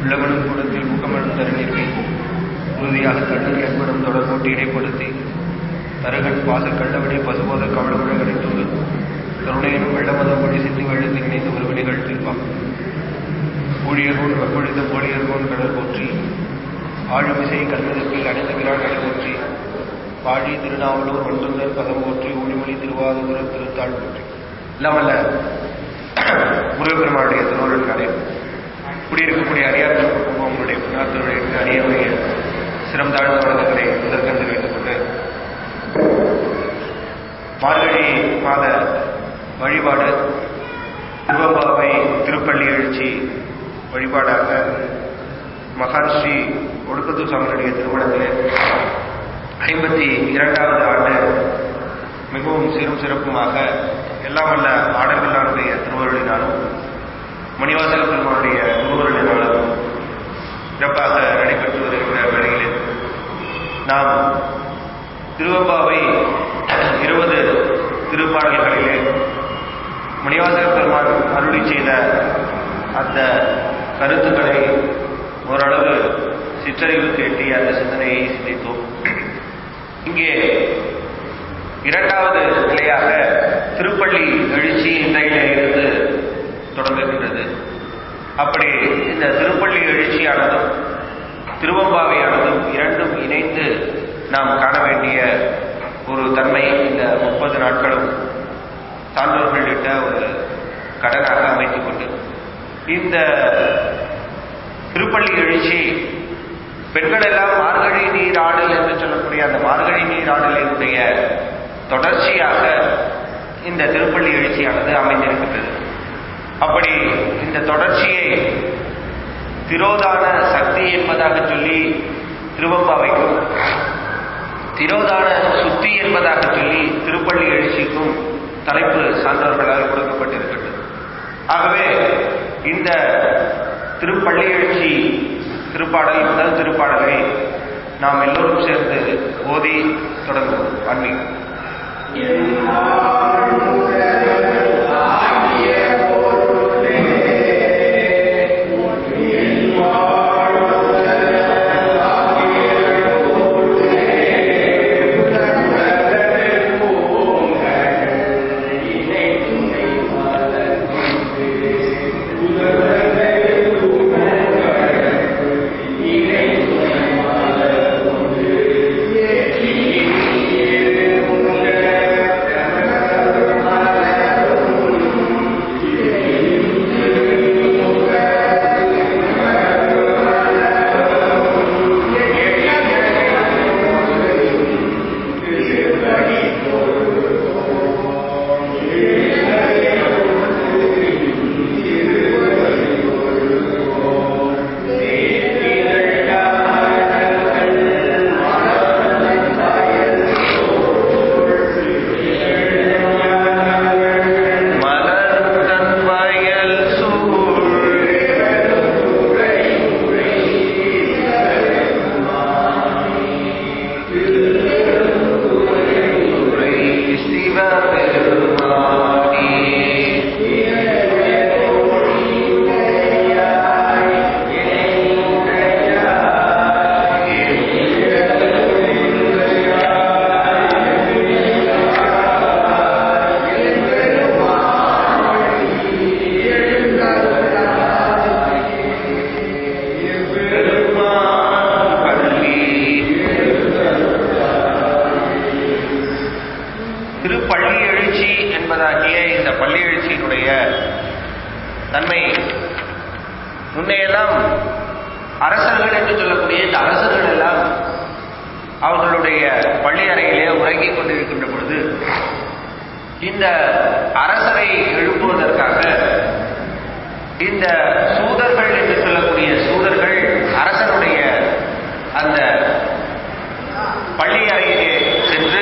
உள்ளமனும் கூடத்தில் முகமனும் தருநீர் வைத்து உறுதியாக கண்ணன் என்பனும் தொடர்பூட்டி இடைப்படுத்தி தருகன் பாசல் கண்டபடி பசுபோத கவளமுழ கடைத்துள்ளது கருணையனும் வெள்ளமதம் மொழி சிந்தி வெள்ளத்தில் இணைந்து ஒரு வினைகள் தீர்ப்பான் ஊழியர்கோன் வெப்பொழிந்த போலியர்கோன் கடல் போற்றி ஆழுமிசை கல்விதற்கில் அணிந்த விராடலை போற்றி பாழி திருநாவலூர் மன்றுந்தர் பதம் போற்றி ஊழிமொழி திருவாதூர திருத்தாள் போற்றி எல்லாம் அல்ல முருகப்பெருமானுடைய திருவருள்னாலே குடியிருக்கக்கூடிய அரியார் உங்களுடைய புண்ணாத்தருடைய அரியனுடைய சிரம் தாழ்ந்த வழக்கங்களை முதற்கண்டு வைத்துக் கொண்டு மார்கழி மாத வழிபாடு திருவம்பாவை திருப்பள்ளி எழுச்சி வழிபாடாக மகான் ஸ்ரீ ஒடுக்கத்தூர் சாமியுடைய திருமணத்திலே ஐம்பத்தி இரண்டாவது ஆண்டு மிகவும் சிறும் சிறப்புமாக எல்லாம் வல்ல ஆடர்களாருடைய திருவருளினாலும் மணிவாசல பெருமானுடைய திருவருளினாலும் சிறப்பாக நடைபெற்று வருகின்ற வேளையில் நாம் திருவம்பாவை இருபது திருப்பாடல்களிலே மணிவாசக பெருமான் அருளி செய்த அந்த கருத்துக்களை ஓரளவு சிற்றறிவு கேட்டி அந்த சிந்தனையை சிந்தித்தோம் இங்கே இரண்டாவது நிலையாக திருப்பள்ளி எழுச்சி இன்றையிலே இருந்து தொடங்குகின்றது அப்படி இந்த திருப்பள்ளி எழுச்சியானதும் திருவம்பாவையானதும் இரண்டும் இணைந்து நாம் காண வேண்டிய ஒரு தன்மை இந்த முப்பது நாட்களும் சான்றோர்களிட்ட ஒரு கடனாக அமைத்துக் கொண்டு இந்த திருப்பள்ளி எழுச்சி பெண்கள் எல்லாம் மார்கழி நீர் ஆடல் என்று சொல்லக்கூடிய அந்த மார்கழி நீர் ஆடலினுடைய தொடர்ச்சியாக இந்த திருப்பள்ளி எழுச்சியானது அமைந்திருக்கின்றது அப்படி இந்த தொடர்ச்சியை திரோதான சக்தி என்பதாக சொல்லி திருவம்பாவைக்கும் திரோதான சுத்தி என்பதாக சொல்லி திருப்பள்ளி எழுச்சிக்கும் தலைப்பு சான்றோர்களால் கொடுக்கப்பட்டிருக்கின்றது ஆகவே இந்த திருப்பள்ளி எழுச்சி திருப்பாடல் முதல் திருப்பாடலை நாம் எல்லோரும் சேர்ந்து ஓதி தொடங்குவோம் ஆன்மீகம் திருப்பள்ளி எழுச்சி என்பதாகிய இந்த பள்ளி எழுச்சியினுடைய தன்மை முன்னையெல்லாம் அரசர்கள் என்று சொல்லக்கூடிய இந்த அரசர்கள் எல்லாம் அவர்களுடைய பள்ளி அறையிலே உறங்கிக் கொண்டிருக்கின்ற பொழுது இந்த அரசரை எழுப்புவதற்காக இந்த சூதர்கள் என்று சொல்லக்கூடிய சூதர்கள் அரசனுடைய அந்த பள்ளி அறையிலே சென்று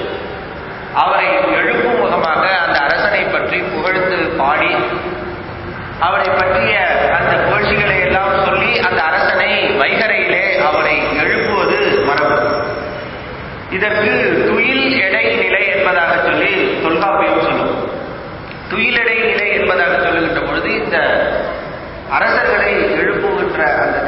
அவரை எழுப்பும் முகமாக அந்த அரசனை பற்றி புகழ்ந்து பாடி அவரை பற்றிய அந்த புகழ்ச்சிகளை எல்லாம் சொல்லி அந்த அரசனை வைகரையிலே அவரை எழுப்புவது மரபு இதற்கு துயில் எடை நிலை என்பதாக சொல்லி தொல்காப்பியம் சொல்லும் துயிலடை நிலை என்பதாக சொல்லுகின்ற பொழுது இந்த அரசர்களை எழுப்புகின்ற அந்த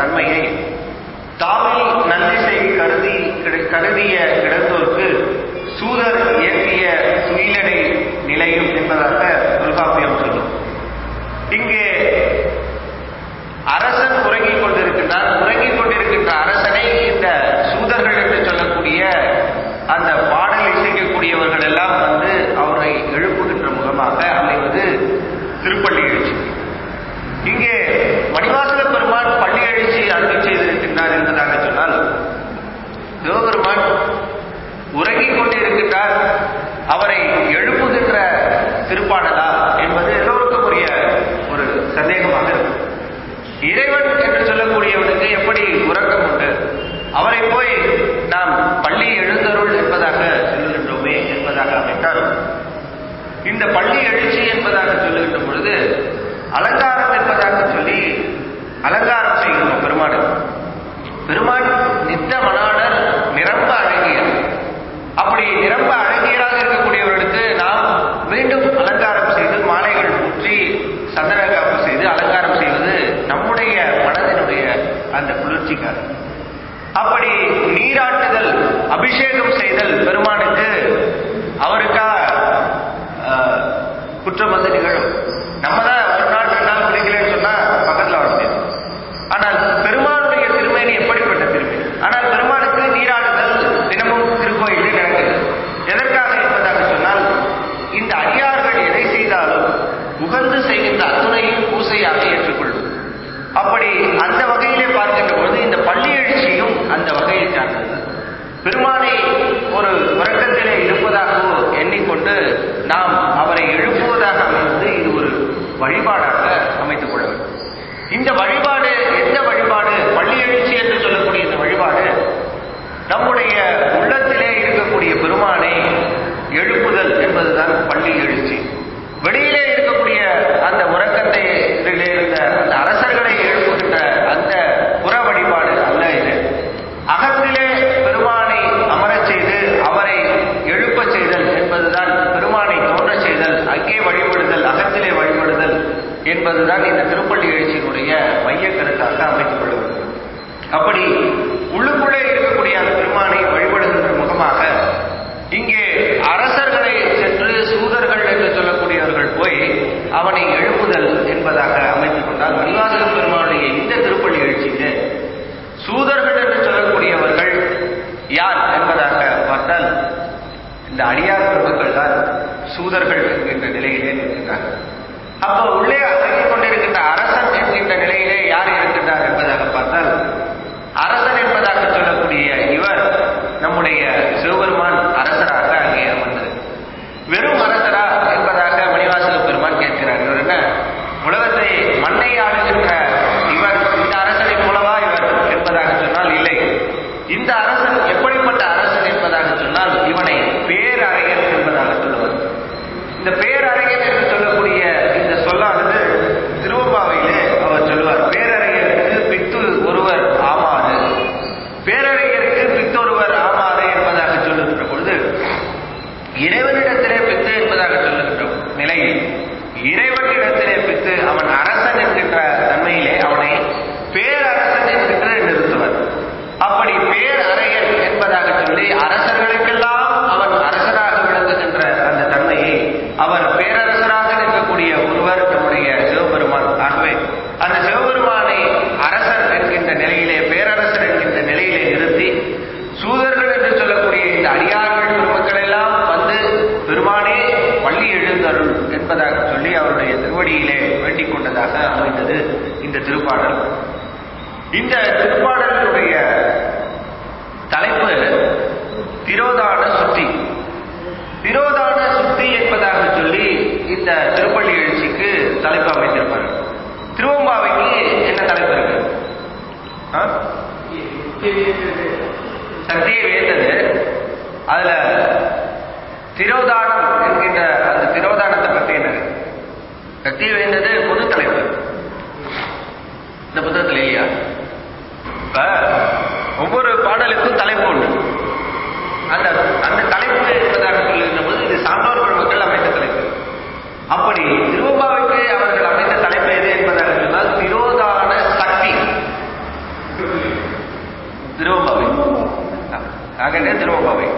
இங்கே மணிவாசக பெருமான் பள்ளி எழுச்சி அருள் செய்திருக்கின்றார் என்பதாக சொன்னால் சிவபெருமான் உறங்கிக் கொண்டிருக்கின்றார் அவரை எழுப்புகின்ற திருப்பாடலா என்பது எல்லோருக்கும் உரிய ஒரு சந்தேகமாக இருக்கும் இறைவன் என்று சொல்லக்கூடியவனுக்கு எப்படி உறக்கம் உண்டு அவரை போய் நாம் பள்ளி எழுந்தருள் என்பதாக சொல்லுகின்றோமே என்பதாக அமைத்தால் இந்த பள்ளி எழுச்சி என்பதாக சொல்லுகின்ற பொழுது அலங்காரம் என்பதாக சொல்லி அலங்காரம் செய்கின்றோம் பெருமானுக்கு பெருமான் நித்த மனாளர் நிரம்ப அழகியர் அப்படி நிரம்ப அழகியராக இருக்கக்கூடியவர்களுக்கு நாம் மீண்டும் அலங்காரம் செய்து மாலைகள் ஊற்றி சந்தன காப்பு செய்து அலங்காரம் செய்வது நம்முடைய மனதினுடைய அந்த குளிர்ச்சிக்காக அப்படி நீராட்டுதல் அபிஷேகம் செய்தல் பெருமானுக்கு அவருக்கா ஆஹ், குற்றம் வந்து நிகழும் நம்ம தான் ஒரு நாள் ரெண்டு நாள் குளிக்கலன்னு சொன்னா பக்கத்துல வர முடியாது ஆனால் பெருமானுடைய திருமேனி எப்படிப்பட்ட திருமேனி ஆனால் பெருமானுக்கு நீராடுதல் தினமும் திருக்கோயிலில் நடக்குது எதற்காக என்பதாக சொன்னால் இந்த அடியார்கள் எதை செய்தாலும் உகந்து செய்கின்ற அத்துணையும் பூசையாக ஏற்றுக்கொள்ளும் அப்படி அந்த வகையிலே பார்க்கின்ற பொழுது இந்த பள்ளி எழுச்சியும் அந்த வகையை சார்ந்தது பெருமானை ஒரு உறக்கத்திலே இருப்பதாகவோ எண்ணிக்கொண்டு நாம் அவரை எழுப்புவதாக அமைந்து இது ஒரு வழிபாடாக அமைத்துக் கொள்ள வேண்டும் இந்த வழிபாடு எந்த வழிபாடு பள்ளி எழுச்சி என்று சொல்லக்கூடிய இந்த வழிபாடு நம்முடைய உள்ளத்திலே இருக்கக்கூடிய பெருமானை எழுப்புதல் என்பதுதான் பள்ளி எழுச்சி வெளியிலே இருக்கக்கூடிய அந்த உறக்கத்தை இதிலே இருந்த அந்த அரசர்களை எழுப்புகின்ற அந்த புற வழிபாடு அல்ல இது அகத்திலே பெருமானை அமரச் செய்து அவரை எழுப்பச் செய்தல் என்பதுதான் பெருமானை தோன்றச் செய்தல் அங்கே வழிபடுதல் அகத்திலே வழிபடுதல் என்பதுதான் இந்த திருப்பள்ளி எழுச்சியினுடைய மைய கருத்தாக அமைத்துக் கொள்ள வேண்டும் அப்படி உள்ளுக்குள்ளே இருக்கக்கூடிய அந்த பெருமானை வழிபடுகின்ற முகமாக இங்கே அரசர்களை சென்று சூதர்கள் என்று சொல்லக்கூடியவர்கள் போய் அவனை எழுப்புதல் என்பதாக அமைத்துக் கொண்டால் மணிவாசக பெருமானுடைய இந்த திருப்பள்ளி எழுச்சியிலே சூதர்கள் என்று சொல்லக்கூடியவர்கள் யார் என்பதாக பார்த்தால் இந்த அடியார் பிரபுக்கள் தான் சூதர்கள் என்கின்ற நிலையிலே நிற்கின்றார்கள் அப்போ உள்ளே அடங்கிக் கொண்டிருக்கின்ற அரசன் என்கின்ற நிலையிலே யார் இருக்கின்றார் என்பதாக பார்த்தால் அரசன் என்பதாக சொல்லக்கூடிய இவர் நம்முடைய சிவபெருமான் அரசராக அங்கே அமர்ந்தது வெறும் அரசரா என்பதாக மணிவாசக பெருமான் கேட்கிறார் இவர் என்ன உலகத்தை மண்ணை ஆளுகின்ற இவர் இந்த அரசனை போலவா இவர் என்பதாக சொன்னால் இல்லை இந்த அரசன் எப்படிப்பட்ட அரசன் என்பதாக சொன்னால் இவனை பேரறையன் என்பதாக சொல்லுவார் இந்த பேரறையன் என்று சொல்லக்கூடிய இந்த சொல்லானது திருவம்பாவையிலே அவர் சொல்லுவார் பேரறையருக்கு பித்து ஒருவர் ஆமாறு பேரறையருக்கு பித்தொருவர் ஆமாறு என்பதாக சொல்லுகின்ற பொழுது இறைவனிடத்திலே பித்து என்பதாக சொல்லுகின்ற நிலையில் இறைவனிடத்திலே பித்து அவன் அரசன் என்கின்ற தன்மையிலே அவனை பேரரசன் என்கின்ற நிறுத்துவர் அப்படி பேரறையன் என்பதாக சொல்லி அரசர்களுக்கெல்லாம் அவன் அரசராக விளங்குகின்ற அந்த தன்மையை அவர் பேரரசராக நிற்கக்கூடிய ஒருவர் நம்முடைய சிவபெருமான் ஆகவே அந்த சிவபெருமானை அரசர் என்கின்ற நிலையிலே பேரரசர் என்கின்ற நிலையிலே நிறுத்தி சூதர்கள் என்று சொல்லக்கூடிய இந்த அடியார்கள் பெருமக்கள் எல்லாம் வந்து பெருமானே பள்ளி எழுந்தருள் என்பதாக சொல்லி அவருடைய திருவடியிலே வேண்டிக் கொண்டதாக அமைந்தது இந்த திருப்பாடல் இந்த திருப்பாடலினுடைய தலைப்பு திரோதான சுத்தி திரோதான சுத்தி என்பதாக சொல்லி இந்த திருப்பள்ளி எழுச்சிக்கு தலைப்பு அமைத்திருப்பார் திருவம்பாவைக்கு என்ன தலைப்பு இருக்கு ஆ? சக்தியை வேந்தது அதுல திரோதானம் என்கின்ற அந்த திரோதானத்தை பற்றி என்ன இருக்கு? சக்தியை வேந்தது பொது தலைப்பு இந்த புத்தகத்தில் இல்லையா இப்ப ஒவ்வொரு பாடலுக்கும் தலைப்பு உண்டு அந்த அந்த தலைப்பு என்பதாக சொல்லுகின்ற போது இது சான்றோர் பெருமக்கள் அமைத்த தலைப்பு அப்படி திருவம்பாவுக்கு அவர்கள் அமைத்த தலைப்பு எது என்பதாக சொன்னால் திரோதான சக்தி திருவம்பாவை ஆகவே திருவம்பாவை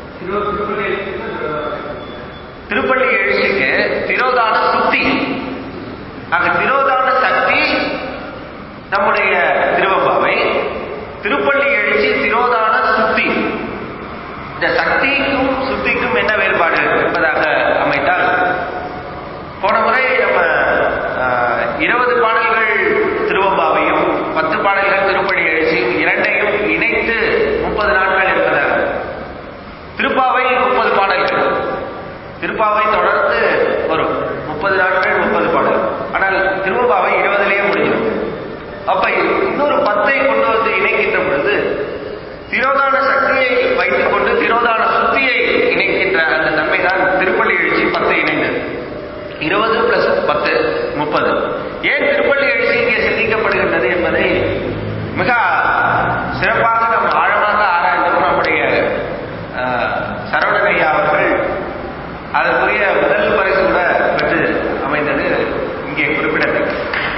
திருப்பள்ளி எழுச்சிக்கு திரோதான சுத்தி ஆக திரோதான சக்தி நம்முடைய திருவம்பாவை திருப்பள்ளி எழுச்சி திரோதான சுத்தி இந்த சக்திக்கும் சுத்திக்கும் என்ன வேறுபாடு என்பதாக அமைத்தால் போன முறை நம்ம இருபது பாடல்கள் பாடல்கள் திருவம்பாவையும் பத்து பாடல்கள் திருப்பள்ளி எழுச்சியும் இரண்டையும் இணைத்து முப்பது நாட்கள் என்பதாக திருப்பாவை முப்பது பாடல்கள் திருப்பாவை தொடர்ந்து வரும் முப்பது நாட்கள் முப்பது பாடல் ஆனால் திருவம்பாவை இருபதுலேயே முடிஞ்சிடும் அப்ப இன்னொரு பத்தை கொண்டு வந்து இணைக்கின்ற பொழுது திரோதான சக்தியை வைத்துக் கொண்டு திரோதான சுத்தியை இணைக்கின்ற அந்த தன்மை தான் திருப்பள்ளி எழுச்சி பத்து இணைந்தது இருபது பிளஸ் பத்து முப்பது ஏன் திருப்பள்ளி எழுச்சி இங்கே சிந்திக்கப்படுகின்றது என்பதை மிக சிறப்பாக நாம் ஆழமாக ஆராய்ந்தோம் நம்முடைய அஹ், சரவணன் ஐயா அவர்கள் அதற்குரிய முதல் பரிசு கூட பெற்று அமைந்தது இங்கே குறிப்பிடத்தக்கது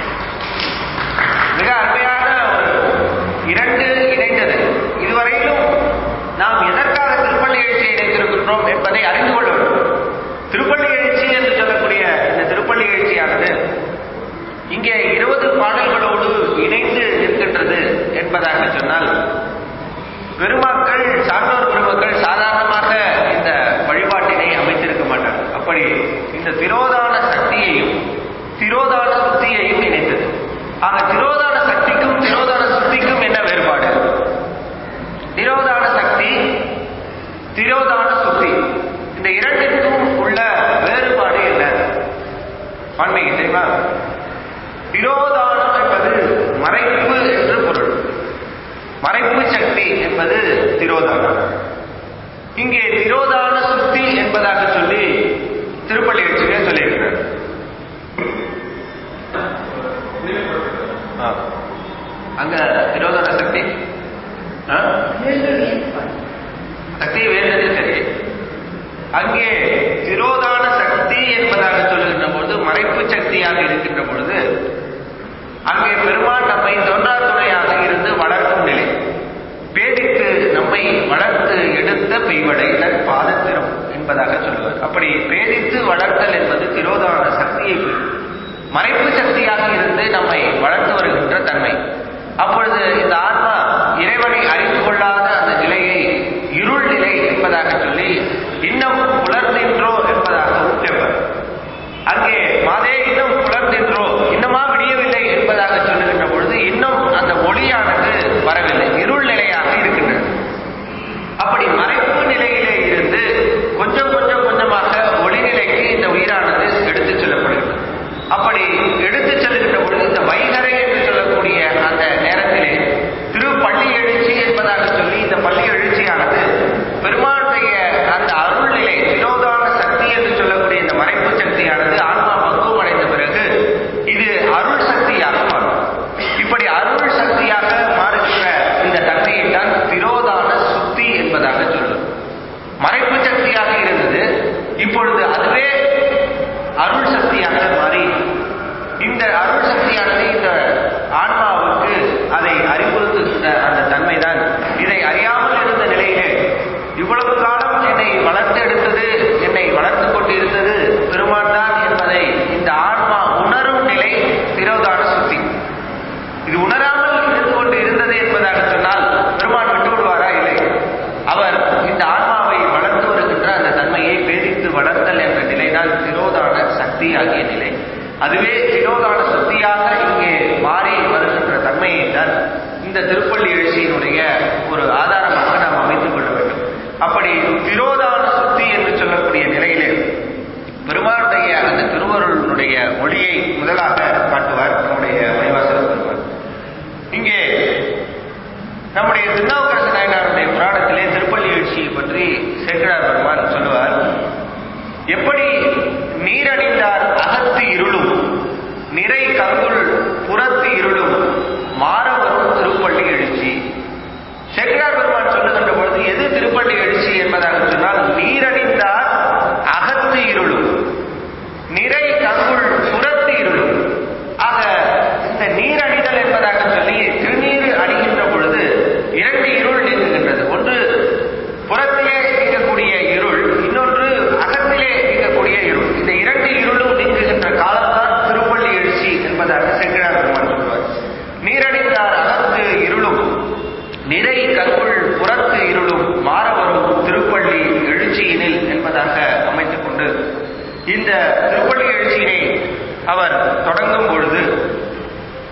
மிக அருமையான ஒரு இரண்டு இணைந்தது இதுவரையிலும் நாம் எதற்காக திருப்பள்ளி எழுச்சியை இணைத்திருக்கின்றோம் என்பதை அறிந்து கொள்ள வேண்டும் திருப்பள்ளி எழுச்சி என்று சொல்லக்கூடிய இந்த திருப்பள்ளி எழுச்சியானது இங்கே இருபது பாடல்களோடு இணைந்து நிற்கின்றது என்பதாக சொன்னால் பெருமக்கள் சான்றோர் பெருமக்கள் சாதாரணமாக இந்த வழிபாட்டினை அமைத்திருக்க மாட்டார் அப்படி இந்த திரோதான சக்தியையும் திரோதான சுத்தியையும் இணைத்தது ஆக திரோதான சக்திக்கும் திரோதான சுத்திக்கும் என்ன வேறுபாடு திரோதான சக்தி திரோதான சுத்தி இந்த இரண்டிற்கும் உள்ள வேறுபாடு என்ன ஆன்மீக தெரியுமா திரோதானம் என்பது மறைப்பு என்று பொருள் மறைப்பு சக்தி என்பது திரோதானம் இங்கே திரோதான சுத்தி என்பதாக சொல்லி திருப்பள்ளி எழுச்சியிலே சொல்லியிருக்கிறார் ஆ. அங்க திரோதான சக்தி ஆ? சக்தி வேண்டது சரி அங்கே திரோதான சக்தி என்பதாக சொல்லுகின்ற பொழுது மறைப்பு சக்தியாக இருக்கின்ற பொழுது அங்கே பெருமான் நம்மை தொன்றா துணையாக இருந்து வளர்க்கும் நிலை பேதித்து நம்மை வளர்த்து எடுத்த பெய்வடைதல் பாதத்திரம் என்பதாக சொல்லுவார் அப்படி பேதித்து வளர்த்தல் என்பது திரோதான சக்தியை குறிக்கும். மறைப்பு சக்தியாக இருந்து நம்மை வளர்த்து வருகின்ற தன்மை அப்பொழுது இந்த ஆன்மா இறைவனை அறிந்து கொள்ளாத அந்த நிலையை இருள் நிலை என்பதாக சொல்லி இன்னும் புலர்ந்தின்றோ என்பதாக ஊட்டப்பர் அங்கே மாதே இன்னும் புலர்ந்தின்றோ இன்னுமா விடியவில்லை என்பதாக சொல்லுகின்ற பொழுது இன்னும் அந்த ஒளியானது வரவில்லை இருள் நிலையாக இருக்கின்றது அப்படி மறைப்பு நிலையிலே இருந்து கொஞ்சம் கொஞ்சம் கொஞ்சமாக ஒளி நிலைக்கு இந்த உயிரானது எடுத்துச் செல்லப்படுகிறது அப்படி எடுத்துச் செல்கின்ற பொழுது இந்த வைகரை என்று சொல்லக்கூடிய அந்த நேரத்திலே திருப்பள்ளி எழுச்சி என்பதாக சொல்லி இந்த பள்ளி எழுச்சியானது பெருமானுடைய அந்த அருள் நிலை வினோதான சக்தி என்று சொல்லக்கூடிய இந்த மறைப்பு சக்தியானது ஆன்மா பக்குவம் அடைந்த பிறகு இது அருள் சக்தியாக மாறும் இப்படி அருள் சக்தியாக மாறுகின்ற இந்த தன்மையை தான் திரோதான சுத்தி என்பதாக சொல்லும் மறைப்பு சக்தியாக இருந்தது இப்பொழுது அதுவே அருள் சக்தியாக மாறி இந்த அருள் சக்தியானது இந்த ஆன்மாவுக்கு அதை அறிவுறுத்துகின்ற அந்த தன்மைதான் இதை அறியாமல் இருந்த நிலையிலே இவ்வளவு காலம் என்னை வளர்த்து எடுத்தது என்னை வளர்த்து கொண்டிருந்தது பெருமான் தான் என்பதை இந்த ஆன்மா உணரும் நிலை திரோதான சுத்தி இது உணராமல் இருந்து கொண்டு இருந்தது என்பதாக சொன்னால் பெருமான் விட்டு விடுவாரா இல்லை அவர் இந்த ஆன்மாவை வளர்த்து வருகின்ற அந்த தன்மையை பேதித்து வளர்த்தல் என்ற நிலைதான் திரோதான சக்தி ஆகிய நிலை அதுவே திரோதான சக்தியாக இங்கே மாறி வருகின்ற தன்மையை தான் இந்த திருப்பள்ளி எழுச்சியினுடைய ஒரு ஆதாரமாக நாம் அமைத்துக் கொள்ள வேண்டும் அப்படி திரோதான சுத்தி என்று சொல்லக்கூடிய நிலையிலே பெருமானுடைய அந்த திருவருளுடைய மொழியை முதலாக காட்டுவார் நம்முடைய மணிவாசகர் பெருமான் இங்கே நம்முடைய திருநாவுக்கரசு நாயனாருடைய புராணத்திலே திருப்பள்ளி எழுச்சியை பற்றி சேக்கடார் பெருமான் சொல்லுவார் எப்படி நீரணிந்தார் அகத்து இருளும் நிறை கங்குள் புறத்து இருளும் மாறவரும் திருப்பள்ளி எழுச்சி சேக்கடார் பெருமான் சொல்லுகின்ற பொழுது எது திருப்பள்ளி எழுச்சி என்பதாக சொன்னால் நீரணிந்தார் அகத்து இருளும் நிறை கங்குள் புறத்து இருளும் ஆக இந்த நீர் அணிதல் என்பதாக சொல்லி திருநீர் அணிகின்ற பொழுது இரண்டு இருள் நீங்குகின்றது ஒன்று புறத்திலே நீங்கக்கூடிய இருள் இன்னொன்று அகத்திலே நீங்கக்கூடிய இருள் இந்த இரண்டு இருளும் நீங்குகின்ற காலம்தான் திருப்பள்ளி எழுச்சி என்பதாக செங்கிழார் பெருமான் சொல்வார் நீரணிந்தார் அகத்து இருளும் நிறை கங்குள் புறத்து இருளும் மாறவரும் திருப்பள்ளி எழுச்சியினில் என்பதாக அமைத்துக் கொண்டு இந்த திருப்பள்ளி எழுச்சியினை அவர் தொடங்கும் பொழுது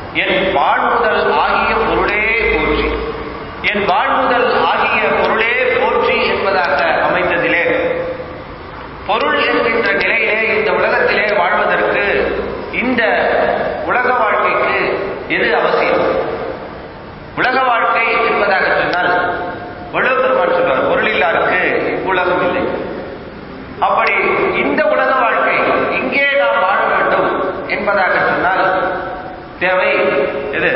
என் வாழ்முதல் ஆகிய பொருளே போற்றி என் வாழ்முதல் ஆகிய பொருளே போற்றி என்பதாக அமைந்ததிலே பொருள் என்கின்ற நிலையிலே இந்த உலகத்திலே வாழ்வதற்கு இந்த உலக வாழ்க்கைக்கு எது அவசியம் உலக வாழ்க்கை என்பதாக சொன்னால் வள்ளுவெருமான் சொல்வார் பொருள் இல்லாருக்கு உலகம் இல்லை அப்படி இந்த உலக வாழ்க்கை இங்கே நாம் வாழ வேண்டும் என்பதாக சொன்னால் தேவை எது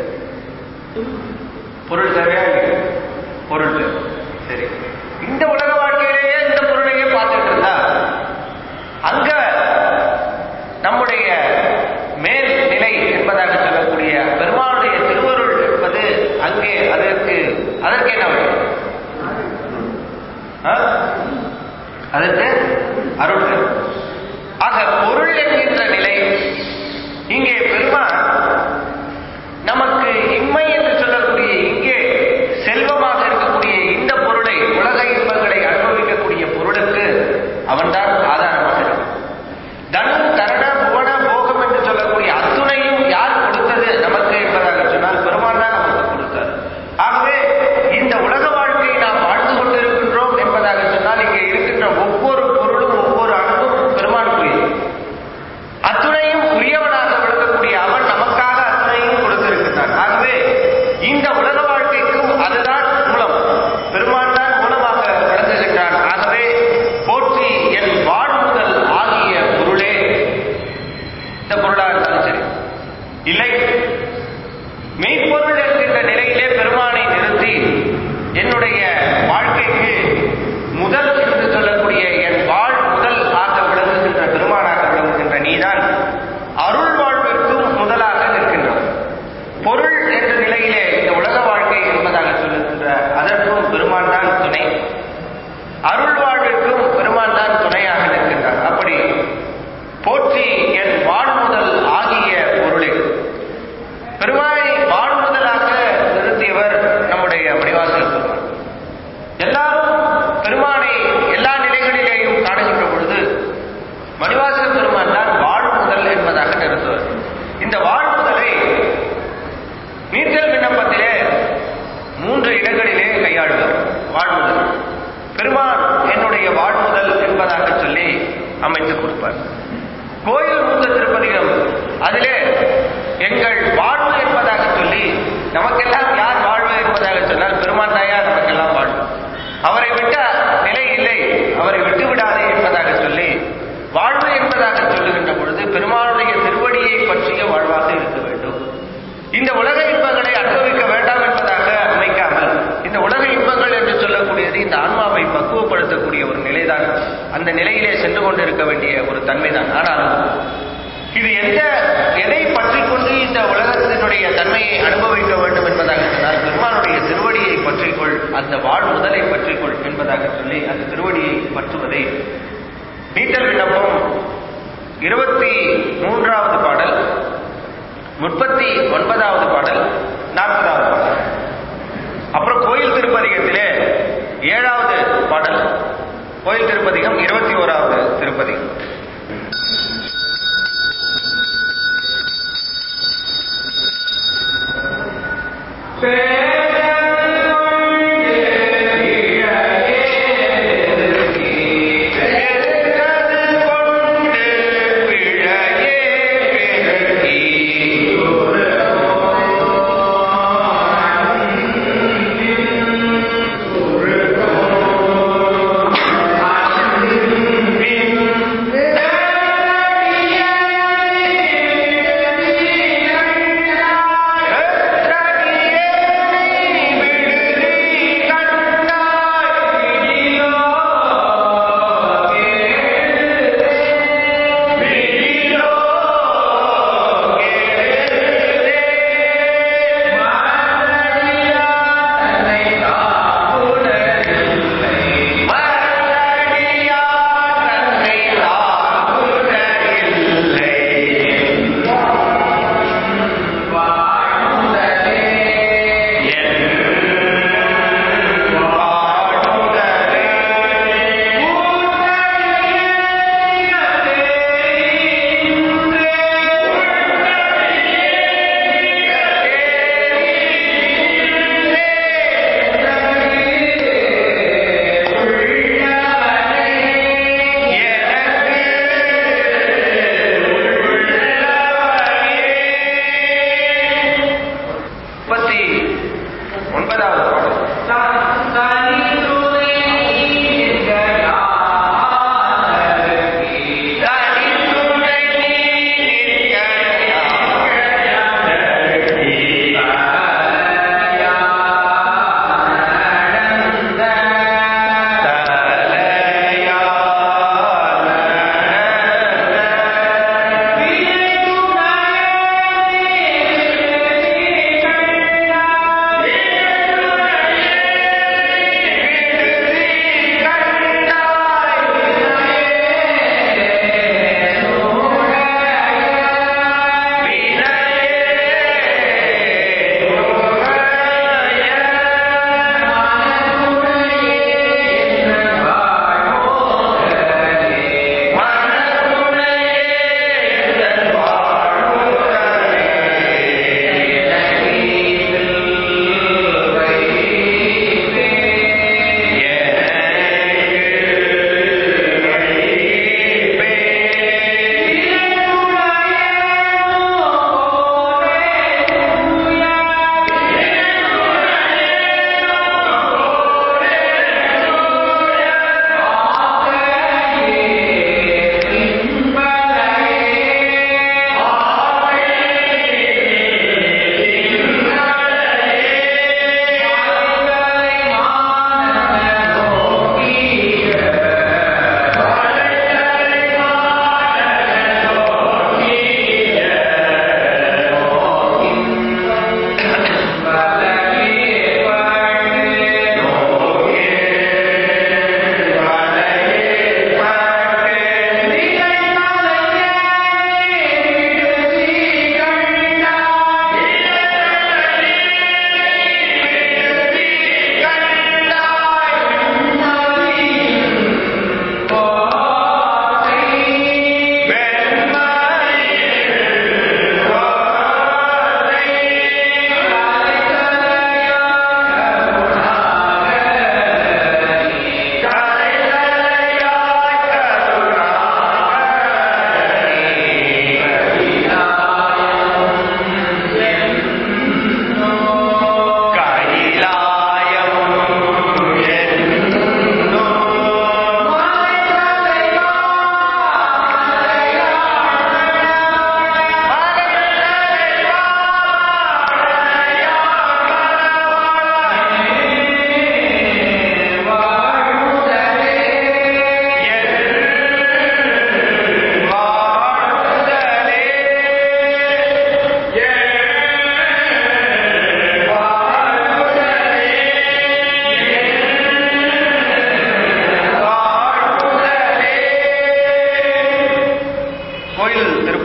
பொருள் தேவையா இல்லையா? பொருள் தேவை சரி இந்த உலக வாழ்க்கையிலேயே இந்த பொருளையே பார்த்துட்டு இருந்தா அங்க நம்முடைய மேல் நிலை என்பதாக சொல்லக்கூடிய பெருமானுடைய திருவருள் என்பது அங்கே அதற்கு அதற்கு என்ன வழி ஆ? அதற்கு அருள் தேவை. ஆக பொருள் என்கின்ற நிலை இங்கே பெருமான் நமக்கு இம்மை என்று சொல்லக்கூடிய இங்கே செல்வமாக இருக்கக்கூடிய இந்த பொருளை உலக இன்பங்களை அனுபவிக்கக்கூடிய பொருளுக்கு அவன்தான் ஆதாரமாக இருக்கிறான் தனு கரண புவன போகம் என்று சொல்லக்கூடிய அத்துணையும் யார் கொடுத்தது நமக்கு என்பதாக சொன்னால் பெருமான் தான் நமக்கு கொடுத்தார் ஆகவே இந்த உலக வாழ்க்கையை நாம் வாழ்ந்து கொண்டிருக்கின்றோம் என்பதாக சொன்னால் இங்கே இருக்கின்ற ஒவ்வொரு பொருளும் ஒவ்வொரு அணுவும் பெருமானுக்குரியது அத்துணையும் உரியவனாக விளங்கக்கூடிய அவன் நமக்காக அத்துணையும் கொடுத்திருக்கிறான் ஆகவே இந்த உலக வாழ்க்கைக்கும் அதுதான் மூலம் பெருமான் தான் மூலமாக விளங்குகின்றான் ஆகவே போற்றி என் வாழ்முதல் ஆகிய பொருளே இந்த பொருளா இருந்தாலும் சரி இல்லை மெய்ப்பொருள் என்கின்ற நிலையிலே பெருமானை நிறுத்தி என்னுடைய வாழ்க்கைக்கு முதல் என்று சொல்லக்கூடிய என் வாழ் முதல் ஆக விளங்குகின்ற பெருமானாக விளங்குகின்ற நீதான் அருள் வாழ்விற்கும் முதலாக நிற்கின்றோம் பொருள் என்ற நிலையிலே இந்த உலக வாழ்க்கை என்பதாக சொல்லுகின்ற அதற்கும் பெருமான் தான் துணை அருள் வாழ்விற்கும் பெருமான் தான் துணையாக நிற்கின்றார் அப்படி போற்றி என் வாழ்முதல் ஆகிய பொருளே பெருமானை வாழ்முதலாக நிறுத்தியவர் நம்முடைய மணிவாசல் பெருமான் எல்லாரும் பெருமானை எல்லா நிலைகளிலேயும் காணுகின்ற பொழுது மணிவாசல் பெருமான் தான் வாழ்முதல் என்பதாக நிறுத்துவர் இந்த வாழ்முதலை நீச்சல் விண்ணப்பத்திலே மூன்று இடங்களிலே கையாளுவர் வாழ்முதல் பெருமான் என்னுடைய வாழ்முதல் என்பதாக சொல்லி அமைத்து கொடுப்பார் கோயில் மூத்த திருப்பதிகம் அதிலே எங்கள் வாழ்வு என்பதாக சொல்லி நமக்கெல்லாம் யார் வாழ்வு என்பதாக சொன்னால் பெருமான் தாயார் நமக்கெல்லாம் வாழ்வு அவரை விட்ட நிலை இல்லை அவரை விட்டு விடாதே என்பதாக சொல்லி வாழ்வு என்பதாக சொல்லுகின்ற பொழுது பெருமானுடைய திருவடியை பற்றிய வாழ்வாக இருக்க வேண்டும் இந்த உலக இன்பங்களை அனுபவிக்க வேண்டாம் என்பதாக அமைக்காமல் இந்த உலக இன்பங்கள் என்று சொல்லக்கூடியது இந்த ஆன்மாவை பக்குவப்படுத்தக்கூடிய ஒரு நிலைதான் அந்த நிலையிலே சென்று கொண்டிருக்க வேண்டிய ஒரு தன்மைதான் ஆனாலும் இது எந்த எதை பற்றி கொண்டு இந்த உலகத்தினுடைய தன்மையை அனுபவிக்க வேண்டும் என்பதாக சொன்னால் பெருமானுடைய திருவடியை பற்றிக்கொள் அந்த வாழ் முதலை பற்றிக்கொள் என்பதாக சொல்லி அந்த திருவடியை பற்றுவதை நீட்டல் விண்ணப்பம் இருபத்தி மூன்றாவது பாடல் முப்பத்தி ஒன்பதாவது பாடல் நாற்பதாவது பாடல் அப்புறம் கோயில் திருப்பதிகத்திலே ஏழாவது பாடல் கோயில் திருப்பதிகம் இருபத்தி ஓராவது திருப்பதிகம் Amen.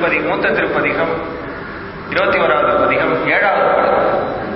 திருப்பதி மூத்த திருப்பதிகம் இருபத்தி ஓராவது பதிகம் ஏழாவது பாடல்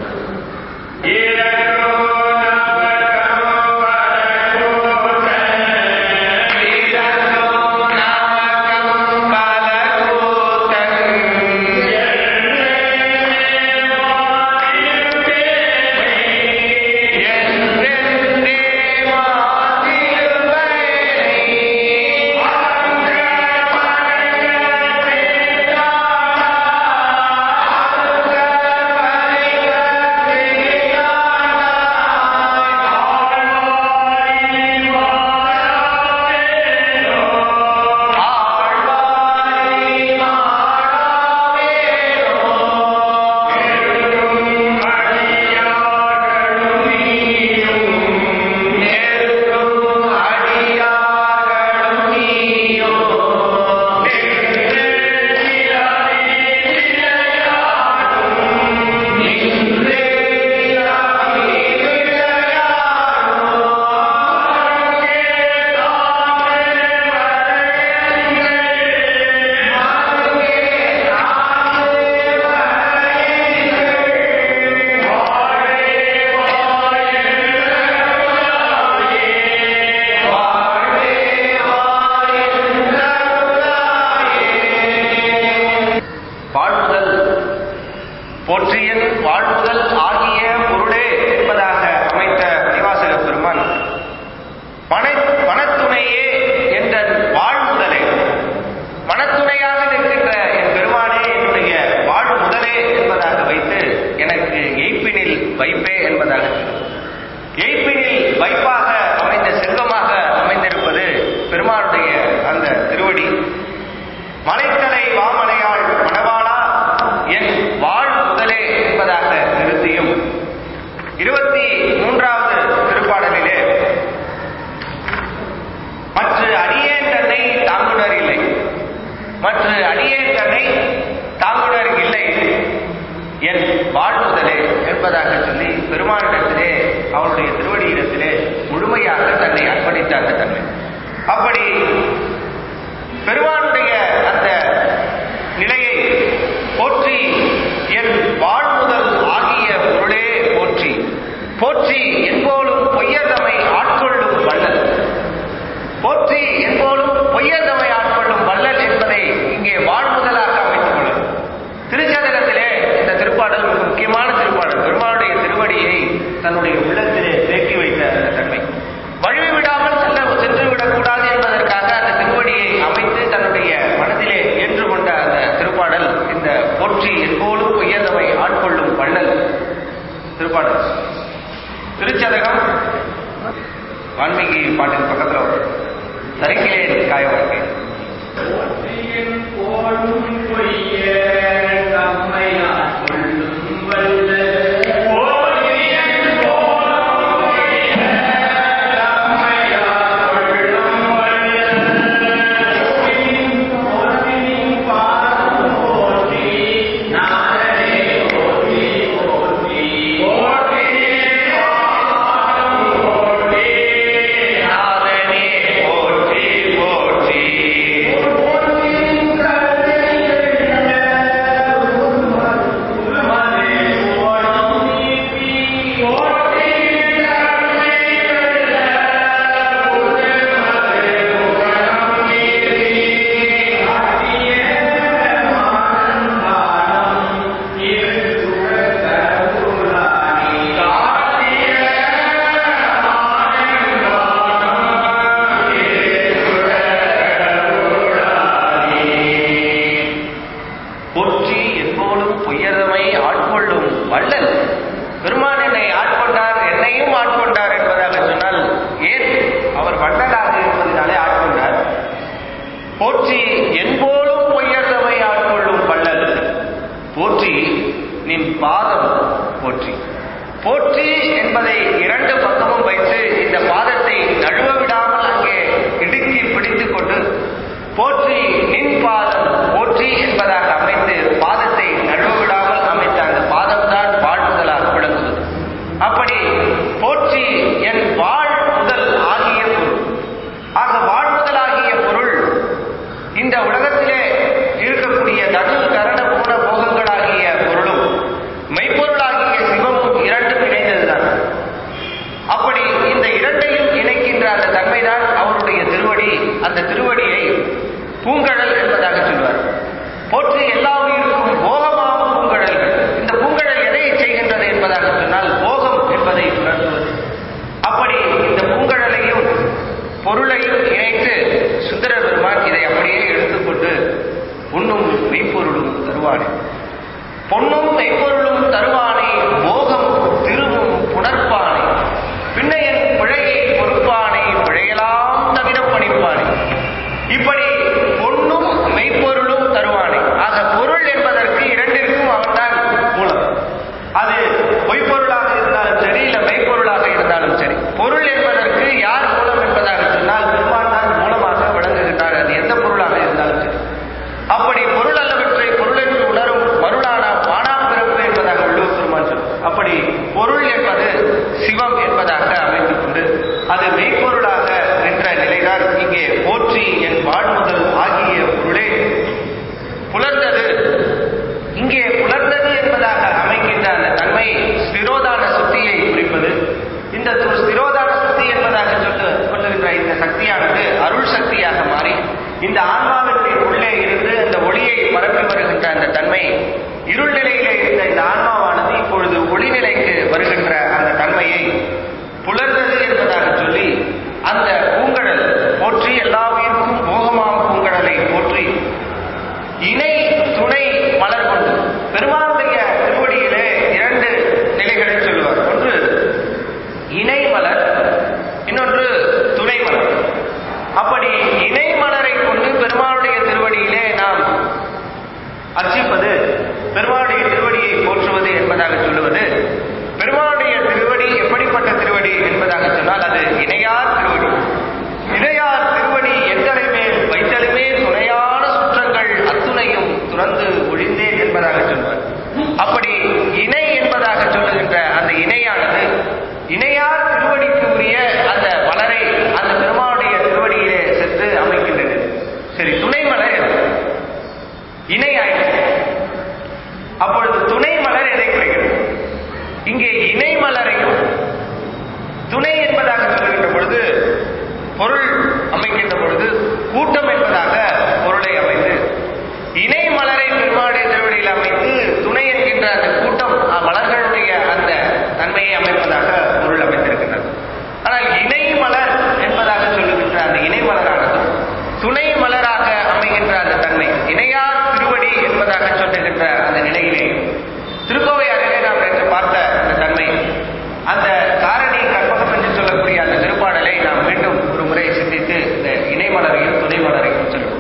வாழ்முதல் போற்றியன் வாழ்முதல் ஆகிய பொருளே என்பதாக அமைத்த மணிவாசக பெருமான் மன மனத்துணையே என்ற வாழ்முதலே மனத்துணையாக நிற்கின்ற என் பெருமானே என்னுடைய வாழ்முதலே என்பதாக வைத்து எனக்கு எய்ப்பினில் வைப்பே என்பதாக எய்ப்பினில் வைப்பாக அமைந்த செல்வமாக அமைந்திருப்பது பெருமானுடைய அந்த திருவடி மலைத்தலை வாமலையாள் மணவாளா என் வாழ் முதலே என்பதாக நிறுத்தியும் இருபத்தி மூன்றாவது திருப்பாடலிலே மற்ற அடியேன் தன்னை தாங்குனர் இல்லை மற்ற அடியேன் தன்னை தாங்குனர் இல்லை என் வாழ்முதலே என்பதாக சொல்லி பெருமானிடத்திலே அவருடைய திருவடியிடத்திலே முழுமையாக தன்னை அர்ப்பணித்த அந்த தன்மை அப்படி பெருமானுடைய அந்த நிலையை போற்றி என் வாழ்முதல் ஆகிய பொருளே போற்றி போற்றி என்போலும் பொய்யதமை ஆட்கொள்ளும் வள்ளல் போற்றி என்போலும் பொய்யதமை ஆட்கொள்ளும் வள்ளல் என்பதை இங்கே வாழ்முதலாக அமைத்துக் கொள்ளும் திருச்சதகத்திலே இந்த திருப்பாடல் மிக முக்கியமான திருப்பாடல் பெருமானுடைய திருவடியை தன்னுடைய உள்ளத்திலே தேக்கி வைத்த அந்த தன்மை வழுவி விடாமல் செல்ல சென்று விடக்கூடாது என்பதற்காக அந்த திருவடியை அமைத்து தன்னுடைய மனதிலே ஏற்றுக்கொண்ட அந்த திருப்பாடல் இந்த போற்றி என்போலும் உயர்ந்தவை ஆட்கொள்ளும் வள்ளல் திருப்பாடல் திருச்சதகம் வான்மீகி பாட்டின் பக்கத்தில் வரும் சரிக்கிலே காய வாழ்க்கை நாதனே போற்றி போற்றி பொற்றி எப்போதும் பொய்யதமை ஆட்கொள்ளும் வள்ளல் பெருமான் என்னை ஆட்கொண்டார் என்னையும் ஆட்கொண்டார் என்பதாக சொன்னால் ஏன் அவர் வள்ளலாக இருப்பதினாலே ஆட்கொண்டார் போற்றி என்போலும் பொய்யதமை ஆட்கொள்ளும் வள்ளல் போற்றி நின் பாதம் போற்றி போற்றி என்பதை இரண்டு பக்கமும் வைத்து இந்த பாதத்தை நழுவ விடாமல் அங்கே இடுக்கி பிடித்துக் கொண்டு போற்றி நின் பாதம் போற்றி என்பதாக அமைத்து பாதத்தை நழுவ விடாமல் அமைத்த அந்த பாதம்தான் வாழ்முதலாக விளங்குவது அப்படி போற்றி என் வாழ் முதல் ஆகிய பொருள் ஆக வாழ்முதலாகிய பொருள் இந்த உலகத்திலே இருக்கக்கூடிய அனுஷ்டிப்பது பெருமாளுடைய திருவடியை போற்றுவது என்பதாக சொல்லுவது பெருமாளுடைய திருவடி எப்படிப்பட்ட திருவடி என்பதாக சொன்னால் அது இணையார் திருவடி இணையார் திருவடி எங்களை மேல் வைத்தலுமே துணையான சுற்றங்கள் அத்துணையும் துறந்து ஒழிந்தேன் என்பதாக சொல்வார் அப்படி இணை என்பதாக சொல்லுகின்ற அந்த இணையானது இணையார் திருவடிக்கு உரிய அந்த மலரை அந்த பெருமாளுடைய திருவடியிலே சென்று அமைக்கின்றது சரி துணை மலர் எது? இணை ஆயிடுச்சு அப்பொழுது துணை மலர் எதை குறிக்கிறது இங்கே இணை மலரையும் துணை என்பதாக சொல்லுகின்ற பொழுது பொருள் அமைக்கின்ற பொழுது கூட்டம் என்பதாக பொருளை அமைத்து இணை மலரை பெருமாளுடைய திருவடியில் அமைத்து துணை என்கின்ற அந்த கூட்டம் அஹ், மலர்களுடைய அந்த தன்மையை அமைப்பதாக பொருள் அமைத்திருக்கின்றது ஆனால் இணை மலர் என்பதாக சொல்லுகின்ற அந்த இணை மலரானது துணை மலராக அமைகின்ற அந்த தன்மை இணையார் திருவடி என்பதாக சொல்லுகின்ற அந்த நிலையிலே திருக்கோவையாரிலே நாம் நேற்று பார்த்த அந்த தன்மை அந்த காரணி கற்பகம் என்று சொல்லக்கூடிய அந்த திருப்பாடலை நாம் மீண்டும் ஒரு முறை சிந்தித்து இந்த இணை மலரையும் துணை மலரையும் சொல்லுவோம்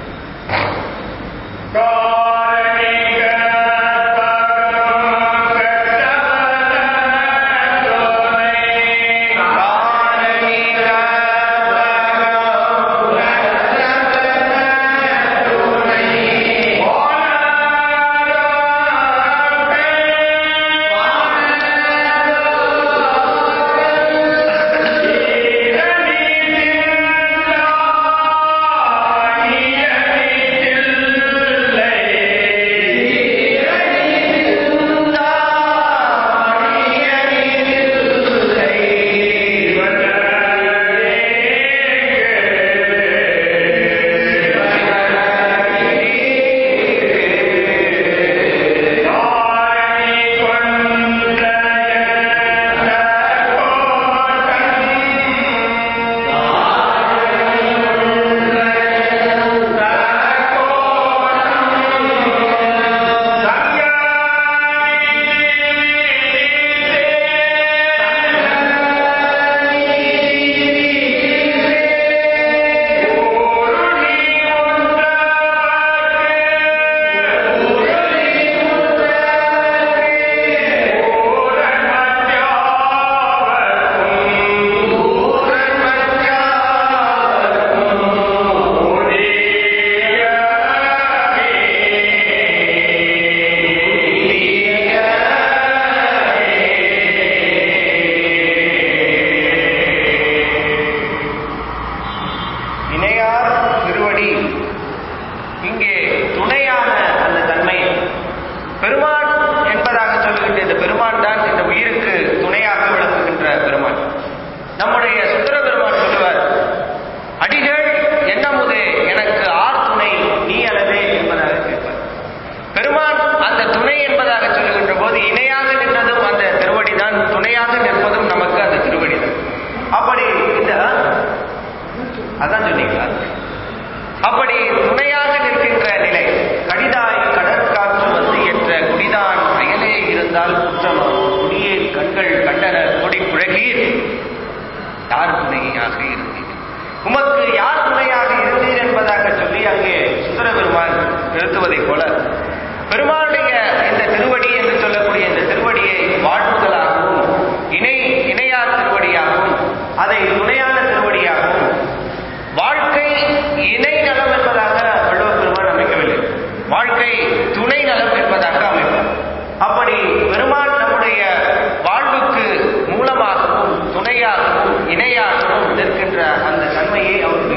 இணையார் திருவடி இங்கே துணையான அந்த தன்மை பெருமான் என்பதாக சொல்லுகின்ற இந்த பெருமான் தான் இந்த உயிருக்கு துணையாக விளங்குகின்ற பெருமான் நம்முடைய சுந்தர பெருமான் சொல்லுவார் அடிகள் என்னமுதே எனக்கு ஆர் துணை நீ அல்லதே என்பதாக கேட்பார் பெருமான் அந்த துணை என்பதாக சொல்லுகின்ற போது இணையாக நின்றதும் அந்த திருவடி தான் துணையாக நிற்பதும் நமக்கு அந்த திருவடி தான் அப்படி இந்த அதான் சொன்னீங்களா அப்படி துணையாக நிற்கின்ற நிலை கடிதாய் கடற்காற்று வந்து என்ற குடிதான் அயலே இருந்தால் குற்றமா குடியே கண்கள் கண்டன கொடி குழகீர் யார் துணையாக இருந்தீர் உமக்கு யார் துணையாக இருந்தீர் என்பதாக சொல்லி அங்கே சுந்தர பெருமான் நிறுத்துவதைப் போல பெருமானுடைய இந்த திருவடி என்று சொல்லக்கூடிய இந்த திருவடியை வாழ்வுதலாகவும் இணை இணையார் திருவடியாகவும் அதை துணையான திருவடியாகவும் வாழ்க்கை இணை நலம் என்பதாக வள்ளுவ பெருமான் அமைக்கவில்லை வாழ்க்கை துணை நலம் என்பதாக அமைப்பார் அப்படி பெருமான் நம்முடைய வாழ்வுக்கு மூலமாகவும் துணையாகவும் இணையாகவும் நிற்கின்ற அந்த தன்மையை அவர்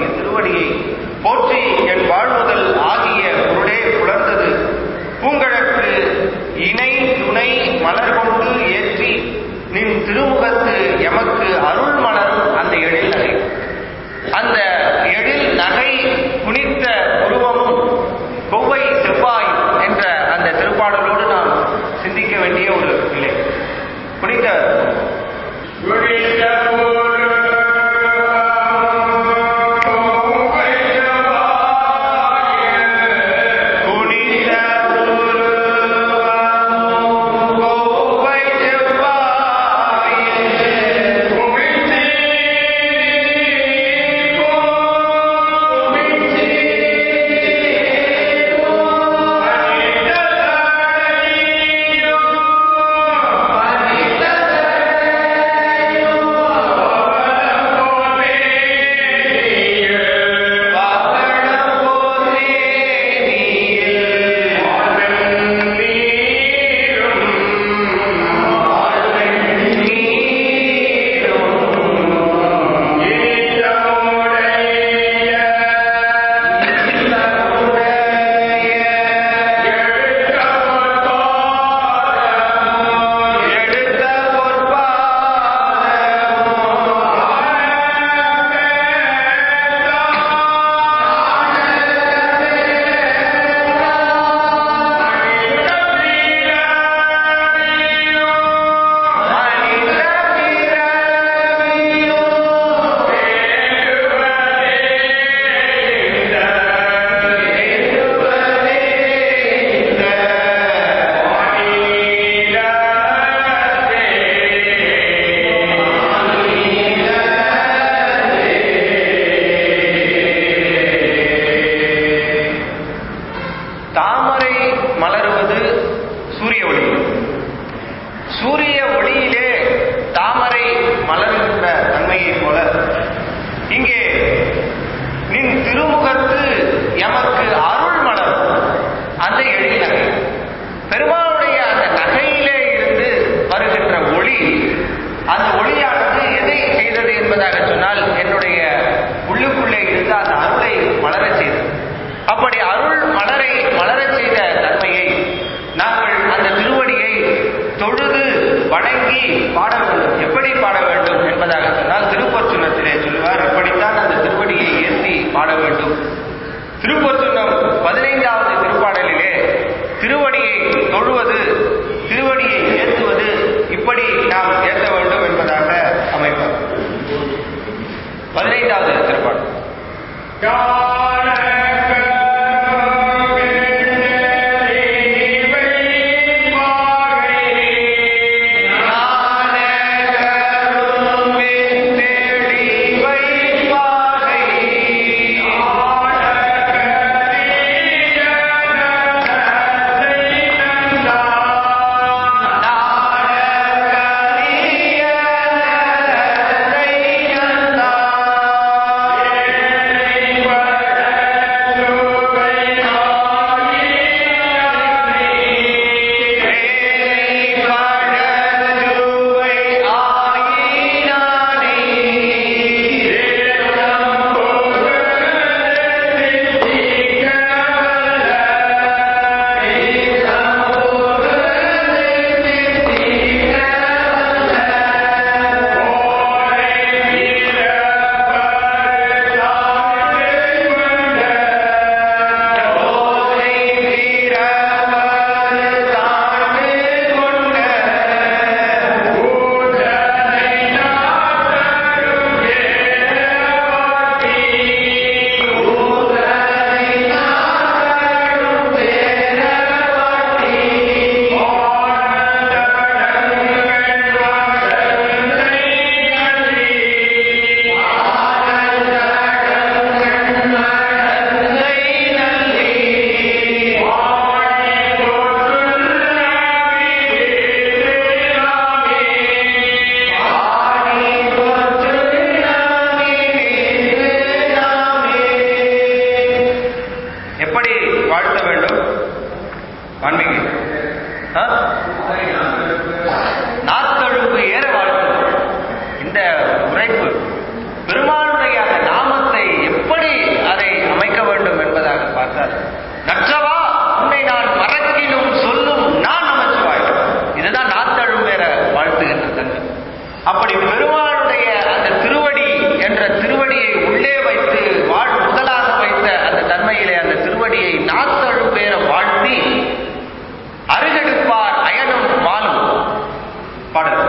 பதினைந்தாவது திருப்பாடல் எப்படி வாழ்த்த வேண்டும் ஆன்மீக ஆ? நாத்தழும்பு ஏற வாழ்த்து இந்த உரைப்பு பெருமானுடைய அந்த நாமத்தை எப்படி அதை அமைக்க வேண்டும் என்பதாக பார்த்தால் நற்றவா உன்னை நான் மறக்கினும் சொல்லும் நான் நமச்சிவாய் இதுதான் நாத்தழும்பேற வாழ்த்துகின்ற தன்மை அப்படி பெருமானுடைய அந்த திருவடி என்ற திருவடியை உள்ளே வைத்து வாழ் முதலாக வைத்த அந்த தன்மையிலே அந்த திருவடியை நாத்தழும்பேற வாழ்த்தி அருகெடுப்பார் அயனும் மாலும் பாடல்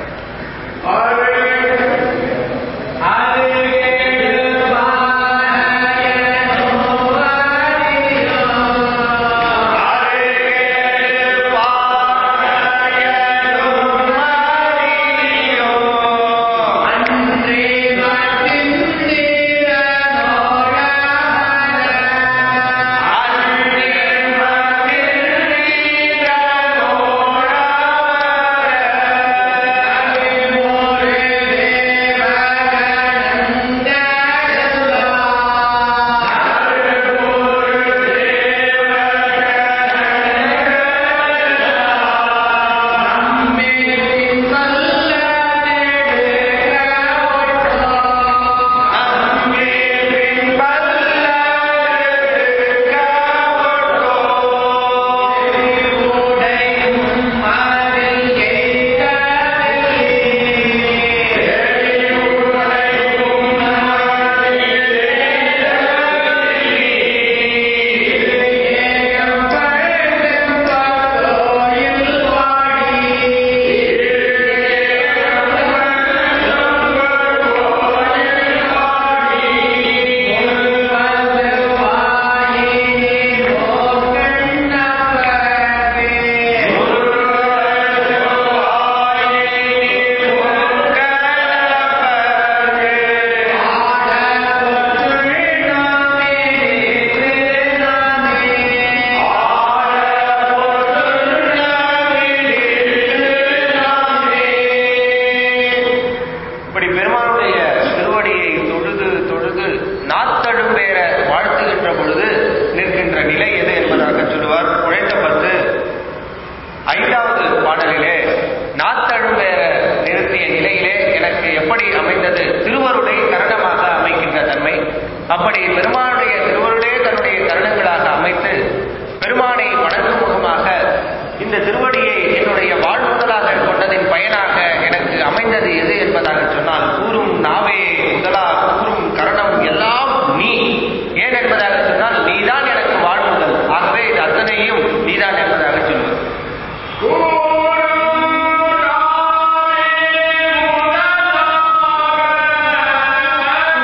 இப்படி பெருமானுடைய திருவடியை தொழுது தொழுது நாத்தழும்பேற வாழ்த்துகின்ற பொழுது நிற்கின்ற நிலை எது என்பதாக சொல்லுவார் உழைத்த பத்து ஐந்தாவது பாடலிலே நாத்தழும்பேற நிறுத்திய நிலையிலே எனக்கு எப்படி அமைந்தது திருவருளை கரணமாக அமைக்கின்ற தன்மை அப்படி பெருமானுடைய திருவருளே தன்னுடைய கரணங்களாக அமைத்து பெருமானை வணங்கும் முகமாக இந்த திருவடியை என்னுடைய வாழ்முதலாக கொண்டதின் பயனாக எனக்கு அமைந்தது எது என்பதாக சொன்னால் கூறும் நாவே முதலா கூறும் கரணம் எல்லாம் நீ ஏன் என்பதாக சொன்னால் நீதான் எனக்கு வாழ்முதல் ஆகவே இது அத்தனையும் நீதான் என்பதாக சொல்வது கூறும்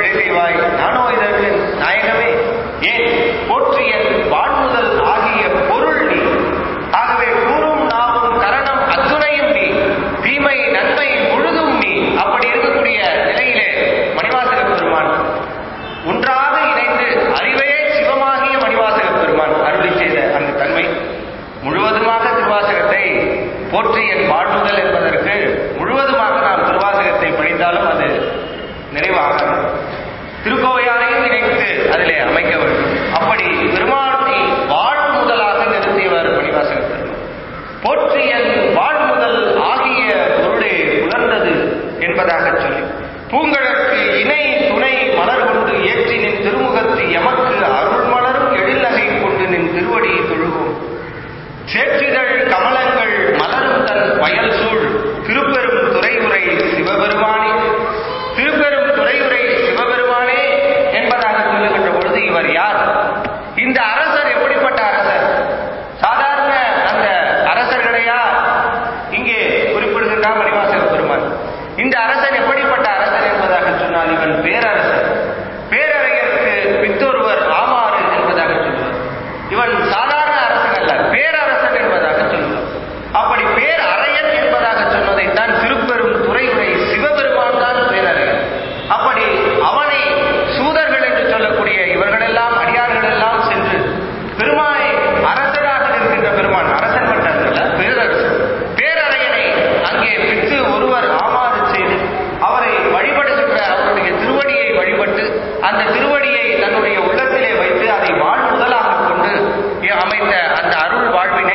பிழை செய்வாய் நானோ இதற்கு நாயகமே ஏன் போற்றிய வாழ்முதல் ஆகிய பொருள் நீ ஆகவே கூறும் நாவும் கரணம் அத்துணையும் நீ தீமை நன்மை முழுதும் நீ அப்படி இருக்கக்கூடிய நிலையிலே மணிவாசக பெருமான் ஒன்றாக இணைந்து அறிவே சிவமாகிய மணிவாசக பெருமான் அருளி செய்த அந்த தன்மை முழுவதுமாக திருவாசகத்தை போற்றி என் வாழ்வுதல் என்பதற்கு முழுவதுமாக நாம் திருவாசகத்தை படித்தாலும் அது நிறைவாக திருக்கோவையாரையும் இணைத்து அதிலே அமைக்க வேண்டும் அப்படி பெருமானை வாழ் முதலாக நிறுத்தியவர் மணிவாசக பெருமான் போற்றியன் வாழ் முதல் ஆகிய பொருளே உணர்ந்தது என்பதாக சொல்லி பூங்கழற்கு இணை துணை மலர் கொண்டு ஏற்றி நின் திருமுகத்து எமக்கு அருள் மலரும் எழில்நகை கொண்டு நின் திருவடி தொழுவோம் சேற்றிதழ் கமலங்கள் மலரும் தன் வயல் சூழ் திருப்பெரும் துறையுரை சிவபெருமானே திருப்பெரும் துறையுரை சிவபெருமானே என்பதாக சொல்லுகின்ற பொழுது இவர் யார் இந்த அரசர் எப்படிப்பட்ட அரசர் சாதாரண அந்த அரசர்களையா இங்கே குறிப்பிடுகின்றார் மணிவாசக பெருமான் இந்த அரசன் எப்படிப்பட்ட அரசன் என்பதாக சொன்னால் இவன் பேரரசர் பேரறையருக்கு பித்தொருவர் ஆமாறு என்பதாக சொல்லுவார் இவன் சாதாரண அரசன் அல்ல பேரரசன் என்பதாக சொல்லுவார் அப்படி பேரறையன் என்பதாக சொன்னதைத்தான் திருப்பெரும் துறையுரை சிவபெருமான் தான் பேரறையன் அப்படி அவனை சூதர்கள் என்று சொல்லக்கூடிய இவர்களெல்லாம் அடியார்கள் எல்லாம் சென்று பெருமானை அரசராக இருக்கின்ற பெருமான் அரசன் மட்டுமல்ல பேரரசன் பேரறையனை அங்கே பித்து ஒருவர் ஆமாறு செய்து அவரை வழிபடுகின்ற அவருடைய திருவடியை வழிபட்டு அந்த திருவடியை தன்னுடைய உள்ளத்திலே வைத்து அதை வாழ் முதலாக கொண்டு அமைத்த அந்த அருள் வாழ்வினை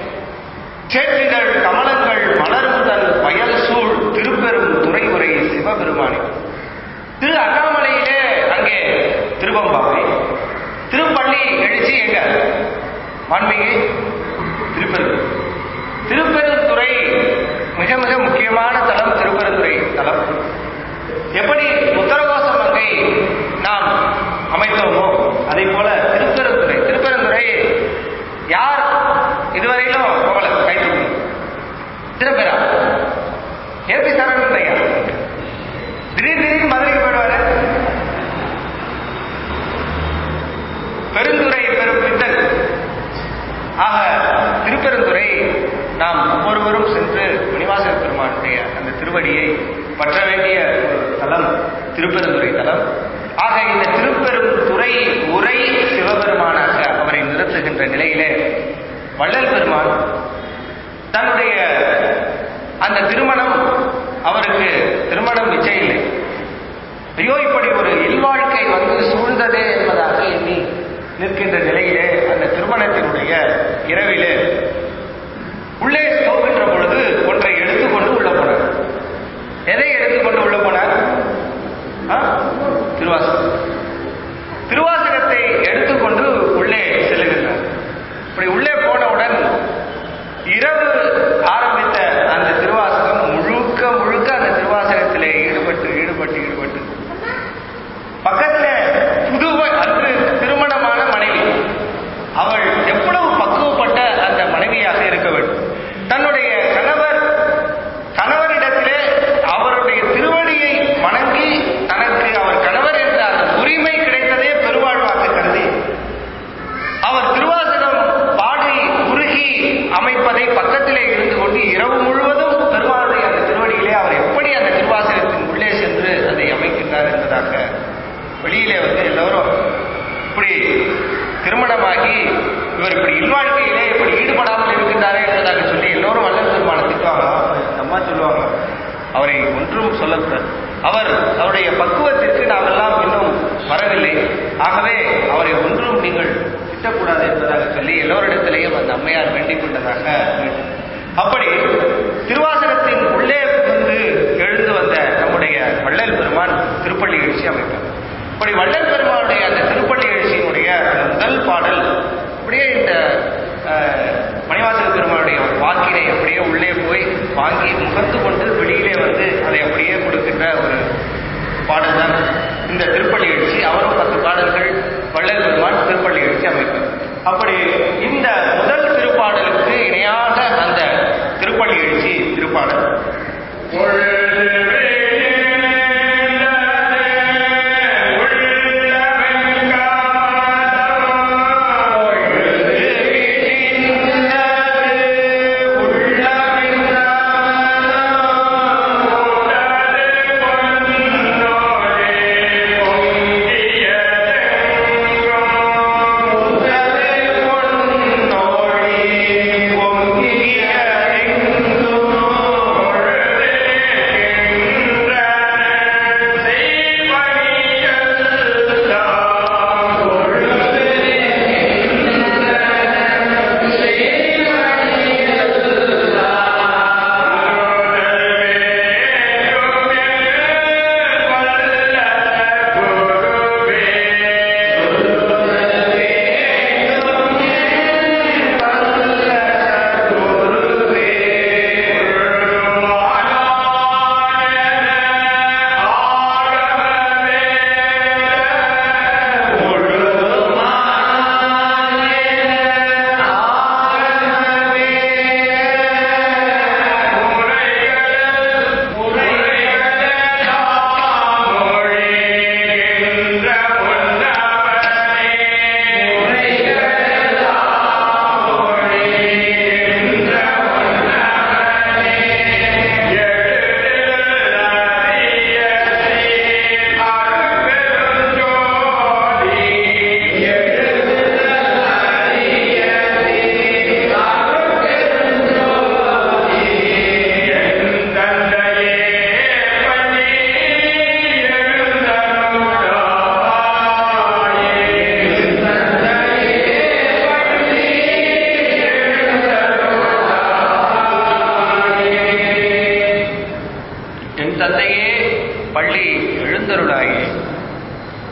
சேற்றிதழ் கமலங்கள் மலரும் தன் வயல் சூழ் திருப்பெரும் துறையுரை சிவபெருமானே திரு அண்ணாமலையிலே அங்கே திருவம்பாவை திருப்பள்ளி எழுச்சி எங்க மாண்புமிகு திருப்பெரும் திருப்பெருந்துறை மிக மிக முக்கியமான தலம் திருப்பெருந்துறை தலம் எப்படி உத்தரகோச மங்கை நாம் அமைத்தோமோ அதே போல திருப்பெருந்துறை திருப்பெருந்துறை யார் இதுவரையிலும் போகல கைத்தூக்கு திருப்பெரா ஏபி சரணன் ஐயா திடீர் திடீர்னு மதுரைக்கு போயிடுவாரு பெருந்துறை பெரும் பித்தன் ஆக திருப்பெருந்துறை நாம் ஒவ்வொருவரும் சென்று மணிவாசக பெருமானுடைய அந்த திருவடியை பற்ற வேண்டிய ஒரு தலம் திருப்பெருந்துறை தலம் ஆக இந்த திருப்பெரும் துறை உரை சிவபெருமானாக அவரை நிறுத்துகின்ற நிலையிலே வள்ளல் பெருமான் தன்னுடைய அந்த திருமணம் அவருக்கு திருமணம் நிச்சயம் இல்லை ஐயோ இப்படி ஒரு இல்வாழ்க்கை வந்து சூழ்ந்ததே என்பதாக எண்ணி நிற்கின்ற நிலையிலே அந்த திருமணத்தினுடைய இரவிலே உள்ளே போகின்ற பொழுது ஒன்றை எடுத்துக்கொண்டு உள்ள போனார் எதை எடுத்துக்கொண்டு உள்ள போனார் ஆ? திருவாசகம் திருவாசகத்தை எடுத்துக்கொண்டு உள்ளே செல்லுகின்றார் இப்படி உள்ளே போனவுடன் இரவு ஆரம்பித்த அந்த திருவாசகம் முழுக்க முழுக்க அந்த திருவாசகத்திலே ஈடுபட்டு ஈடுபட்டு ஈடுபட்டு பக்கத்துல புது அன்று திருமணமான மனைவி அவள் எவ்வளவு பக்குவப்பட்ட அந்த மனைவியாக இருக்க வேண்டும் தன்னுடைய கணவர் கணவரிடத்திலே அவருடைய திருவடியை வணங்கி தனக்கு அவர் கணவர் என்ற அந்த உரிமை கிடைத்ததே பெருவாழ்வாக கருதி அவர் திருவாசகம் பாடி உருகி அமைப்பதை பக்கத்திலே இருந்து கொண்டு இரவு முழுவதும் பெருமாளுடைய அந்த திருவடியிலே அவர் எப்படி அந்த திருவாசகத்தின் உள்ளே சென்று அதை அமைக்கின்றார் என்பதாக வெளியிலே வந்து எல்லோரும் இப்படி திருமணமாகி இவர் இப்படி இல்வாழ்க்கையிலே இப்படி ஈடுபடாமல் இருக்கின்றாரே என்பதாக சொல்லி எல்லோரும் வல்லல் பெருமான திட்டுவாங்க இந்த அம்மா சொல்லுவாங்க அவரை ஒன்றும் சொல்லக்கூடாது அவர் அவருடைய பக்குவத்திற்கு நாமெல்லாம் இன்னும் வரவில்லை ஆகவே அவரை ஒன்றும் நீங்கள் திட்டக்கூடாது என்பதாக சொல்லி எல்லோரிடத்திலேயும் அந்த அம்மையார் வேண்டிக் கொண்டதாக வேண்டும். அப்படி திருவாசகத்தின் உள்ளே வந்து எழுந்து வந்த நம்முடைய வள்ளல் பெருமான் திருப்பள்ளி எழுச்சி அமைப்பார் இப்படி வள்ளல் பெருமானுடைய அந்த திருப்பள்ளி எழுச்சியினுடைய அந்த முதல் பாடல் அப்படியே இந்த அஹ், மணிவாசக பெருமானுடைய வாக்கினை அப்படியே உள்ளே போய் வாங்கி முகத்து கொண்டு வெளியிலே வந்து அதை அப்படியே கொடுக்கின்ற ஒரு பாடல் தான் இந்த திருப்பள்ளி எழுச்சி அவரும் பத்து பாடல்கள் வள்ளல் பெருமான் திருப்பள்ளி எழுச்சி அமைப்பார் அப்படி இந்த முதல் திருப்பாடலுக்கு இணையாக அந்த திருப்பள்ளி எழுச்சி திருப்பாடல் பொழுது விடிந்தது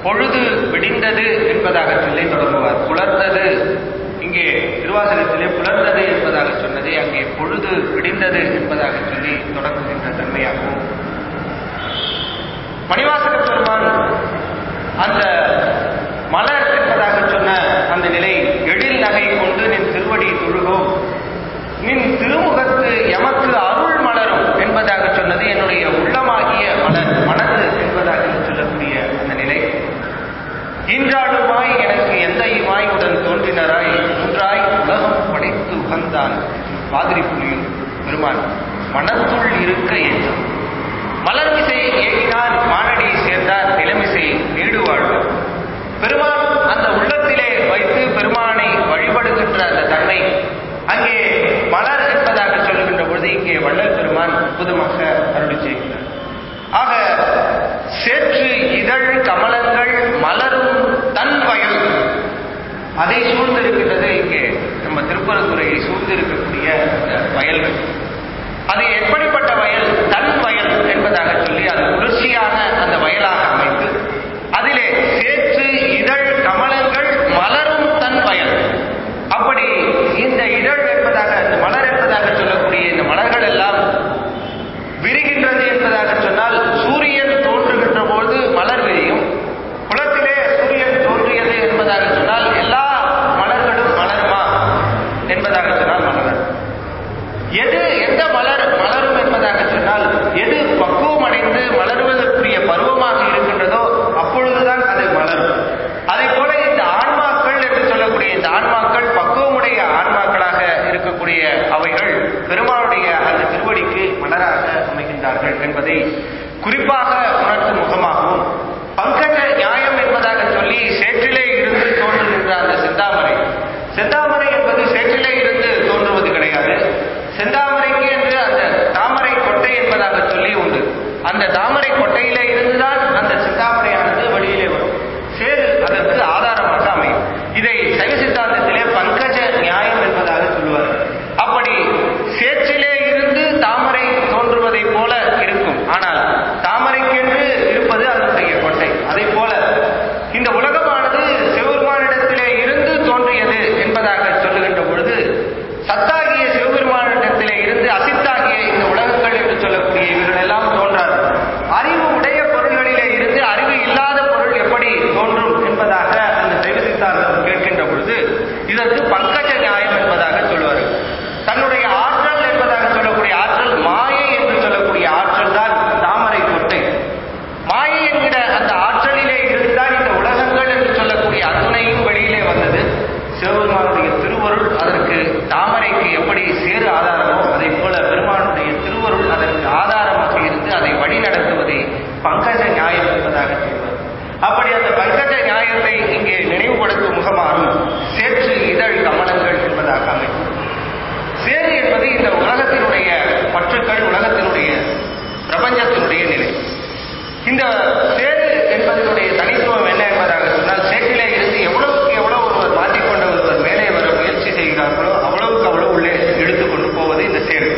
பொழுது விடிந்தது என்பதாக சொல்லி தொடங்குவார் புலர்ந்தது இங்கே திருவாசகத்திலே புலர்ந்தது என்பதாக சொன்னதை அங்கே பொழுது விடிந்தது என்பதாக சொல்லி தொடங்குகின்ற தன்மையாகும் மணிவாசக பெருமான் அந்த மலர் என்பதாக சொன்ன அந்த நிலை எழில் நகை கொண்டு நின் திருவடி தொழுகோம் நின் திருமுகத்து எமக்கு அருள் மலரும் என்பதாக சொன்னது என்னுடைய உள்ளமாகிய மலர் மனது என்பதாக சொல்லக்கூடிய அந்த நிலை இன்றாடுமாய் எனக்கு எந்தையுமாய் உடன் தோன்றினராய் ஒன்றாய் உலகம் படைத்து உகந்தான் மாதிரி புலியும் பெருமான் மனத்துள் இருக்க ஏற்றம் மலர்மிசை ஏகினார் மானடி சேர்ந்தார் நிலமிசை நீடு வாழ்வார் பெருமான் அந்த உள்ளத்திலே வைத்து பெருமானை வழிபடுகின்ற அந்த தன்மை அங்கே மலர் என்பதாக சொல்லுகின்ற பொழுது இங்கே வள்ளல் பெருமான் அற்புதமாக அருளி செய்கிறார் ஆக சேற்று இதழ் கமலங்கள் மலரும் தன் வயல் அதை சூழ்ந்திருக்கின்றது இங்கே நம்ம திருப்பரங்குறையை சூழ்ந்திருக்கக்கூடிய அந்த வயல்கள் அது எப்படிப்பட்ட வயல் தன் வயல் என்பதாக சொல்லி அது குளிர்ச்சியான அந்த வயலாக அமைத்து அதிலே சேற்று இதழ் கமலங்கள் மலரும் தன் வயல் அப்படி இந்த இதழ் என்பதாக இந்த மலர் என்பதாக சொல்லக்கூடிய இந்த மலர்கள் எல்லாம் விரிகின்றது என்பதாக சொன்னால் சூரியன் தோன்றுகின்ற பொழுது மலர் விரியும் குளத்திலே சூரியன் தோன்றியது என்பதாக சொன்னால் எல்லா மலர்களும் மலருமா என்பதாக சொன்னால் மலர் எது எந்த மலர் மலரும் என்பதாக சொன்னால் எது பக்குவம் அடைந்து மலருவதற்குரிய பருவமாக இருக்கின்றதோ அப்பொழுதுதான் அது மலரும் அதே போல இந்த ஆன்மாக்கள் என்று சொல்லக்கூடிய இந்த ஆன்மாக்கள் பக்குவமுடைய ஆன்மாக்களாக இருக்கக்கூடிய அவைகள் பெருமாளுடைய அந்த திருவடிக்கு மலராக அமைகின்றார்கள் என்பதை குறிப்பாக உணர்த்தும் முகமாகவும் பங்கஜ நியாயம் என்பதாக சொல்லி சேற்றிலே இருந்து தோன்றுகின்ற அந்த செந்தாமரை செந்தாமரை என்பது சேற்றிலே இருந்து தோன்றுவது கிடையாது செந்தாமரைக்கு என்று அந்த தாமரை கொட்டை என்பதாக சொல்லி உண்டு அந்த தாமரை கொட்டையிலே இருந்துதான் அந்த செந்தாமரையானது வெளியிலே வரும் சேரு அதற்கு ஆதாரமாக அமையும் இதை சைவ சித்தாந்தத்திலே பங்கஜ நியாயம் என்பதாக சொல்லுவார் அப்படி சேற்றிலே இருந்து தாமரை தோன்றுவதை போல இருக்கும் ஆனால் தாமரைக்கென்று இருப்பது அதனுடைய கொட்டை அதை போல இந்த உலகமானது சிவபெருமானிடத்திலே இருந்து தோன்றியது என்பதாக சொல்லுகின்ற பொழுது சத்தாகிய சிவபெருமானிடத்திலே இருந்து அசித்தாகிய இந்த உலகங்கள் என்று சொல்லக்கூடிய இவர்கள் எல்லாம் தோன்றாது அறிவு உடைய பொருள்களிலே இருந்து அறிவு இல்லாத பொருள் எப்படி தோன்றும் என்பதாக அந்த சைவ சித்தாந்தம் கேட்கின்ற பொழுது இதற்கு பங்கஜ நியாயம் என்பதாக சொல்வார்கள் தன்னுடைய ஆற்றல் என்பதாக சொல்லக்கூடிய ஆற்றல் மாயை என்று சொல்லக்கூடிய ஆற்றல் தான் தாமரை கொட்டை மாயை என்கிற அந்த ஆற்றலிலே இருந்துதான் இந்த உலகங்கள் என்று சொல்லக்கூடிய அத்துணையும் வெளியிலே வந்தது சிவபெருமானுடைய திருவருள் அதற்கு தாமரைக்கு எப்படி சேரு ஆதாரமோ அதே போல பெருமானுடைய திருவருள் அதற்கு ஆதாரமாக இருந்து அதை வழி நடத்துவதை பங்கஜ நியாயம் என்பதாக சொல்வார் அப்படி அந்த பங்கஜ நியாயத்தை இங்கே நினைவுபடுத்தும் முகமாறும் சேற்று இதழ் கமலங்கள் என்பதாக அமைக்கும் சேரு என்பது இந்த உலகத்தினுடைய பற்றுக்கள் உலகத்தினுடைய பிரபஞ்சத்தினுடைய நிலை இந்த சேரு என்பதனுடைய தனித்துவம் என்ன என்பதாக சொன்னால் சேற்றிலே இருந்து எவ்வளவுக்கு எவ்வளவு ஒருவர் மாற்றிக்கொண்ட ஒருவர் மேலே வர முயற்சி செய்கிறார்களோ அவ்வளவுக்கு அவ்வளவு உள்ளே இழுத்துக்கொண்டு போவது இந்த சேரு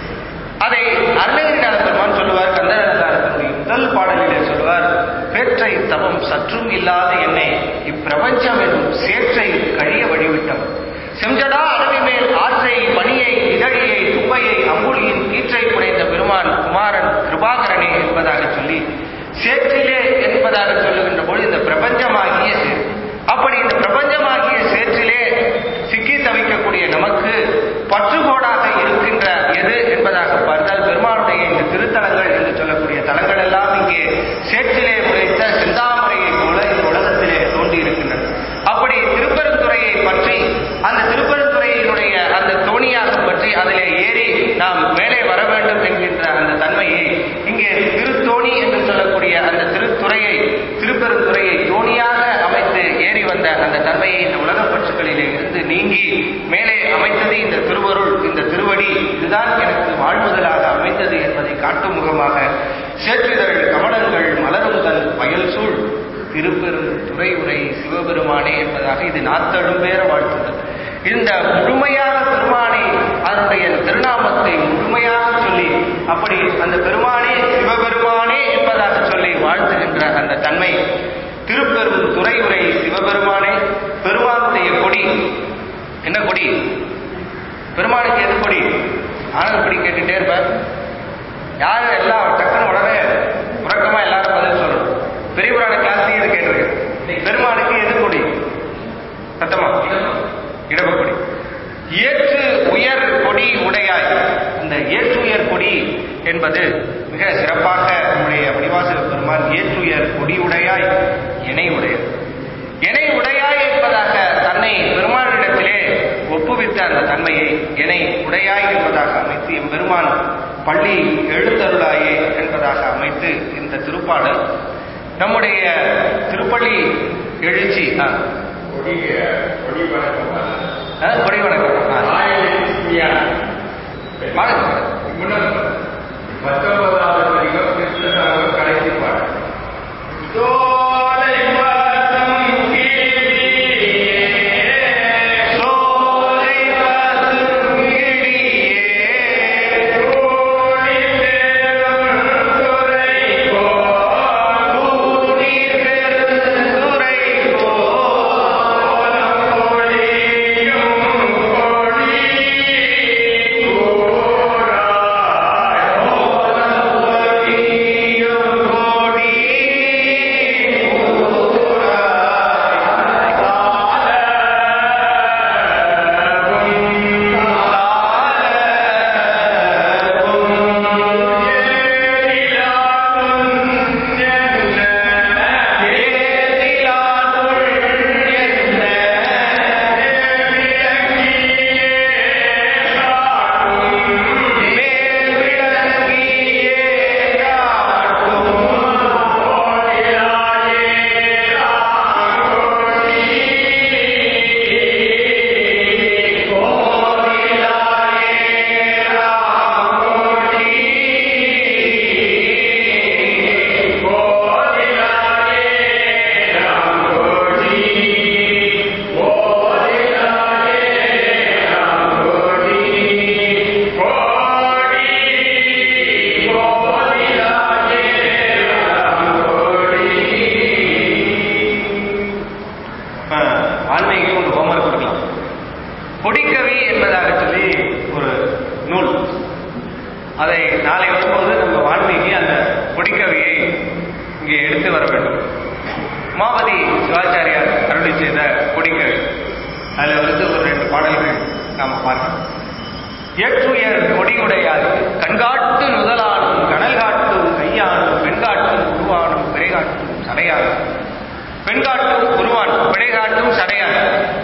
அதை அருணகிரிநாத பெருமான் சொல்லுவார் கந்தரதாரத்தினுடைய முதல் பாடலிலே சொல்லுவார் பேற்றை தவம் சற்றும் இல்லாத என்னை இப்பிரபஞ்சம் எனும் சேற்றை கழிய வழிவிட்டவன் செஞ்சடா அருவி மேல் ஆற்றை பணியை இதழியை துப்பையை அம்புலியின் கீற்றை புனைந்த பெருமான் குமாரன் கிருபாகரனே என்பதாக சொல்லி சேற்றிலே என்பதாக சொல்லுகின்ற பொழுது இந்த பிரபஞ்சமாகிய சேர் அப்படி இந்த பிரபஞ்சமாகிய சேற்றிலே சிக்கி தவிக்கக்கூடிய நமக்கு பற்றுகோடாக இருக்கின்ற எது என்பதாக பார்த்தால் பெருமானுடைய இந்த திருத்தலங்கள் என்று சொல்லக்கூடிய தலங்கள் எல்லாம் இங்கே சேற்றிலே முளைத்த சிந்தாமரையை போல இந்த உலகத்திலே தோன்றி இருக்கின்றன அப்படி திருப்பெருந்துறையை பற்றி அந்த திருப்பெருந்துறையினுடைய அந்த தோணியாக பற்றி அதிலே ஏறி நாம் மேலே வர வேண்டும் என்கின்ற அந்த தன்மையை இங்கே திருத்தோணி என்று சொல்லக்கூடிய அந்த திருத்துறையை திருப்பெருந்துறையை தோணியாக அமைத்து ஏறி வந்த அந்த தன்மையை இந்த உலகப் பற்றுகளிலே இருந்து நீங்கி மேலே அமைத்தது இந்த திருவருள் இந்த திருவடி இதுதான் எனக்கு வாழ்முதலாக அமைந்தது என்பதை காட்டும் முகமாக சேற்றிதழ் கமலங்கள் மலரும் தன் வயல் சூழ் திருப்பெரும் துறை உரை சிவபெருமானே என்பதாக இது நாத்தழும் பேர வாழ்த்துதல் இந்த முழுமையாக பெருமானை அதனுடைய திருநாமத்தை முழுமையாக சொல்லி அப்படி அந்த பெருமானே சிவபெருமானே என்பதாக சொல்லி வாழ்த்துகின்ற அந்த தன்மை திருப்பெரும் பெருமானுக்கு எது கொடி சத்தமா இடபக்கொடி ஏற்று உயர் கொடி உடையாய் இந்த ஏற்று உயர் கொடி என்பது மிக சிறப்பாக நம்முடைய வடிவாசக பெருமான் ஏற்றுயர் கொடி உடையாய் இணை உடையர் இணை உடையாய் என்பதாக தன்னை பெருமானிடத்திலே ஒப்புவித்த அந்த தன்மையை இணை உடையாய் என்பதாக அமைத்து எம்பெருமான் பள்ளி எழுந்தருளாயே என்பதாக அமைத்து இந்த திருப்பாடல் நம்முடைய திருப்பள்ளி எழுச்சி ஆ, கொடிய கொடி வணக்கம் ஆ, கொடி வணக்கம் ஆ, பாடுங்க. பத்தொன்பதாவது பதிகம் கிருஷ்ணராக கடைசி பாடல் சோலை பசும் கிளியே, கூடி பெருந்துரை இப்ப ஆன்மீகம் ஒரு ஹோம்ஒர்க் கொடுக்கலாம் பொடிக்கவி என்பதாக சொல்லி ஒரு நூல் அதை நாளை வரும்போது நம்ம வால்மீகி அந்த பொடிக்கவியை இங்கே எடுத்து வர வேண்டும் உமாபதி சிவாச்சாரியார் அருளி செய்த பொடிக்கவி அதில் வந்து ஒரு ரெண்டு பாடல்கள் நாம பார்க்கலாம் ஏற்றுயர் கொடியுடையார் கண்காட்டு நுதலானும் கனல் காட்டும் கையானும் பெண்காட்டும் உருவானும் பிறைகாட்டும் சடையானும் பெண்காட்டும் உருவான் விடைகாட்டும் சடையான்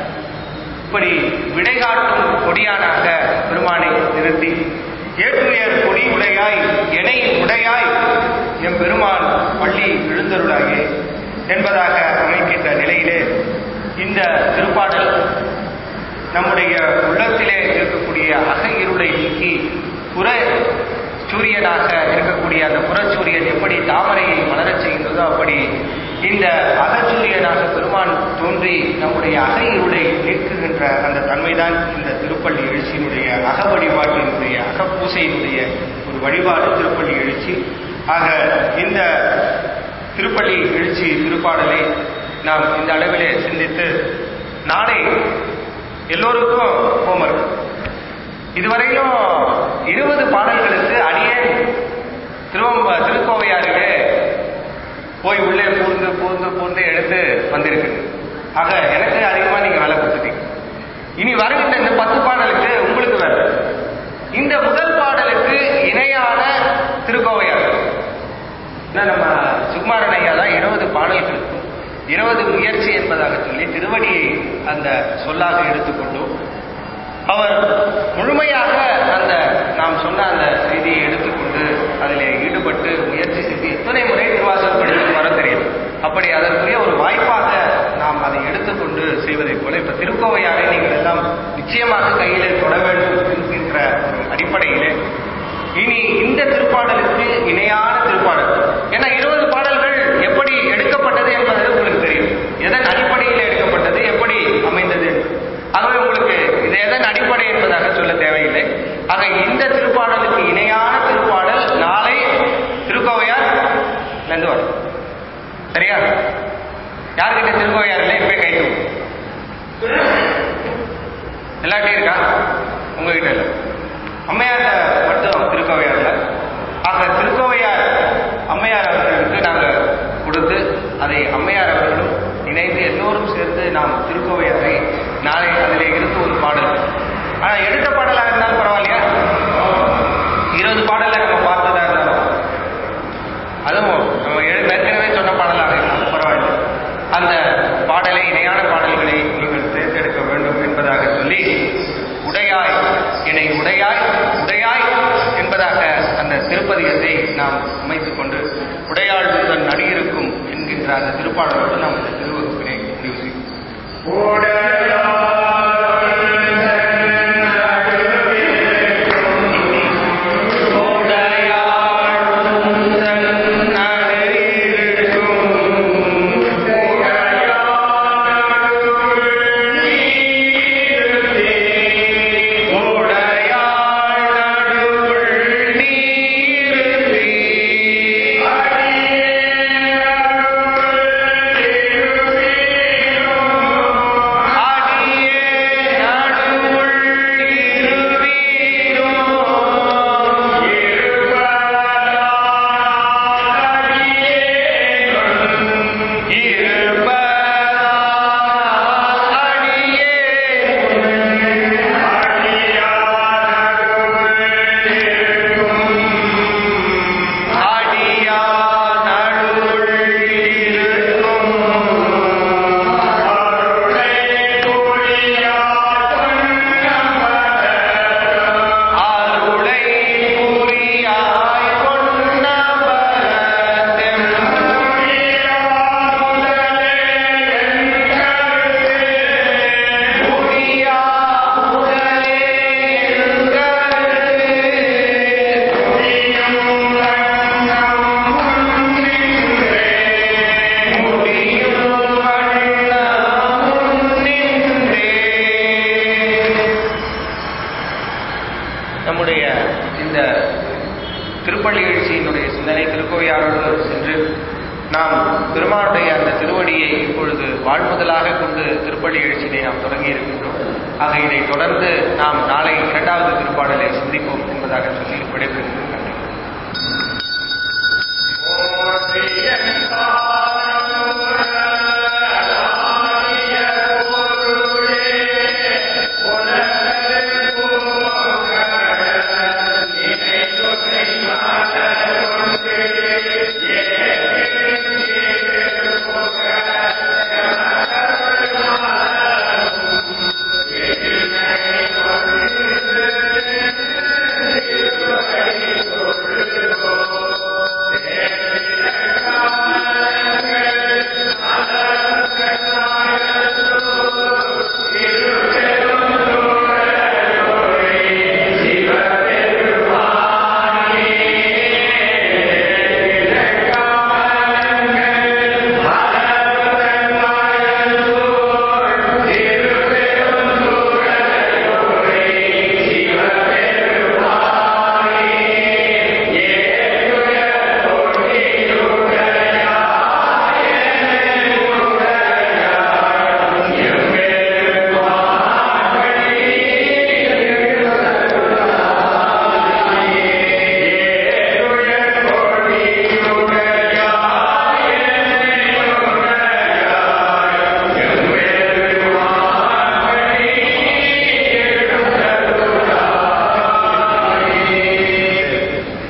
இப்படி விடைகாட்டும் கொடியானாக பெருமானை நிறுத்தி ஏற்றுயர் கொடி உடையாய் எனை உடையாய் எம் பெருமான் பள்ளி எழுந்தருளாயே என்பதாக அமைக்கின்ற நிலையிலே இந்த திருப்பாடல் நம்முடைய உள்ளத்திலே இருக்கக்கூடிய அக இருளை நீக்கி புற சூரியனாக இருக்கக்கூடிய அந்த புறச்சூரியன் எப்படி தாமரையை மலரச் செய்கின்றதோ அப்படி இந்த அகச்சூரியனாக பெருமான் தோன்றி நம்முடைய அக இருளை நீக்குகின்ற அந்த தன்மைதான் இந்த திருப்பள்ளி எழுச்சியினுடைய அக வழிபாட்டினுடைய அகப்பூசையினுடைய ஒரு வழிபாடு திருப்பள்ளி எழுச்சி ஆக இந்த திருப்பள்ளி எழுச்சி திருப்பாடலை நாம் இந்த அளவிலே சிந்தித்து நாளை எல்லோருக்கும் ஹோம்ஒர்க் இதுவரையிலும் இருபது பாடல்களுக்கு அடியேன் திருவம்ப திருக்கோவையாரிலே போய் உள்ளே பூந்து பூந்து பூந்து எடுத்து வந்திருக்கு ஆக எனக்கு அதிகமா நீங்க வேலை கொடுத்துட்டீங்க இனி வருகின்ற இந்த பத்து பாடலுக்கு உங்களுக்கு வேலை இந்த முதல் பாடலுக்கு இணையான திருக்கோவையார் ஏன்னா நம்ம சுகுமாரன் ஐயா தான் இருபது பாடல்களுக்கும் இருபது முயற்சி என்பதாக சொல்லி திருவடியை அந்த சொல்லாக எடுத்துக்கொண்டோம் அவர் முழுமையாக அந்த நாம் சொன்ன அந்த செய்தியை எடுத்துக்கொண்டு அதில் ஈடுபட்டு முயற்சி செய்து எத்தனை முறை திருவாசகம் படித்து வர தெரியும் அப்படி அதற்குரிய ஒரு வாய்ப்பாக நாம் அதை எடுத்துக்கொண்டு செய்வதைப் போல இப்ப திருக்கோவையாரை நீங்கள் எல்லாம் நிச்சயமாக கையிலே தொட வேண்டும் என்கின்ற ஒரு அடிப்படையிலே இனி இந்த திருப்பாடலுக்கு இணையான திருப்பாடல் ஏன்னா இருபது பாடல்கள் எப்படி எடுக்கப்பட்டது என்பது உங்களுக்கு தெரியும் எதன் அடிப்படையில் எடுக்கப்பட்டது எப்படி அமைந்தது ஆகவே உங்களுக்கு இது எதன் அடிப்படை என்பதாக சொல்ல தேவையில்லை ஆக இந்த திருப்பாடலுக்கு இணையான திருப்பாடல் நாளை திருக்கோவையார் இருந்து வரும் சரியா யார்கிட்ட திருக்கோவையார் இல்லை இப்பவே கை தூக்கு எல்லாட்டையும் இருக்கா உங்ககிட்ட இல்லை அம்மையார்ல மட்டும் திருக்கோவையார்ல ஆக திருக்கோவையார் அம்மையார் அவர்களுக்கு நாங்கள் கொடுத்து அதை அம்மையார் அவர்களும் இணை எல்லோரும் சேர்ந்து நாம் திருக்கோவையாரை நாளை அதிலே இருந்து ஒரு பாடல் ஆனா எடுத்த பாடலாக இருந்தாலும் பரவாயில்லையா இருபது பாடலை நம்ம பார்த்ததா இருந்தாலும் அதுவும் நம்ம ஏ- ஏற்கனவே சொன்ன பாடலாக இருந்தாலும் பரவாயில்லை அந்த பாடலை இணையான பாடல்களை நீங்கள் தேர்ந்தெடுக்க வேண்டும் என்பதாக சொல்லி உடையாய் என்னை உடையாய் உடையாய் என்பதாக அந்த திருப்பதிகத்தை நாம் அமைத்துக் கொண்டு உடையாள் தன் நடிகிருக்கும் என்கின்ற அந்த திருப்பாடலோடு நாம் இந்த திருவகுப்பினை முடிவு செய்வோம் நம்முடைய இந்த திருப்பள்ளி எழுச்சியினுடைய சிந்தனை திருக்கோவையாரோடு சென்று நாம் பெருமானுடைய அந்த திருவடியை இப்பொழுது வாழ்முதலாக கொண்டு திருப்பள்ளி எழுச்சியினை நாம் தொடங்கி இருக்கின்றோம் ஆக இதை தொடர்ந்து நாம் நாளை இரண்டாவது திருப்பாடலை சிந்திப்போம் என்பதாக சொல்லி விடைபெறுகிறேன் நன்றி ஓ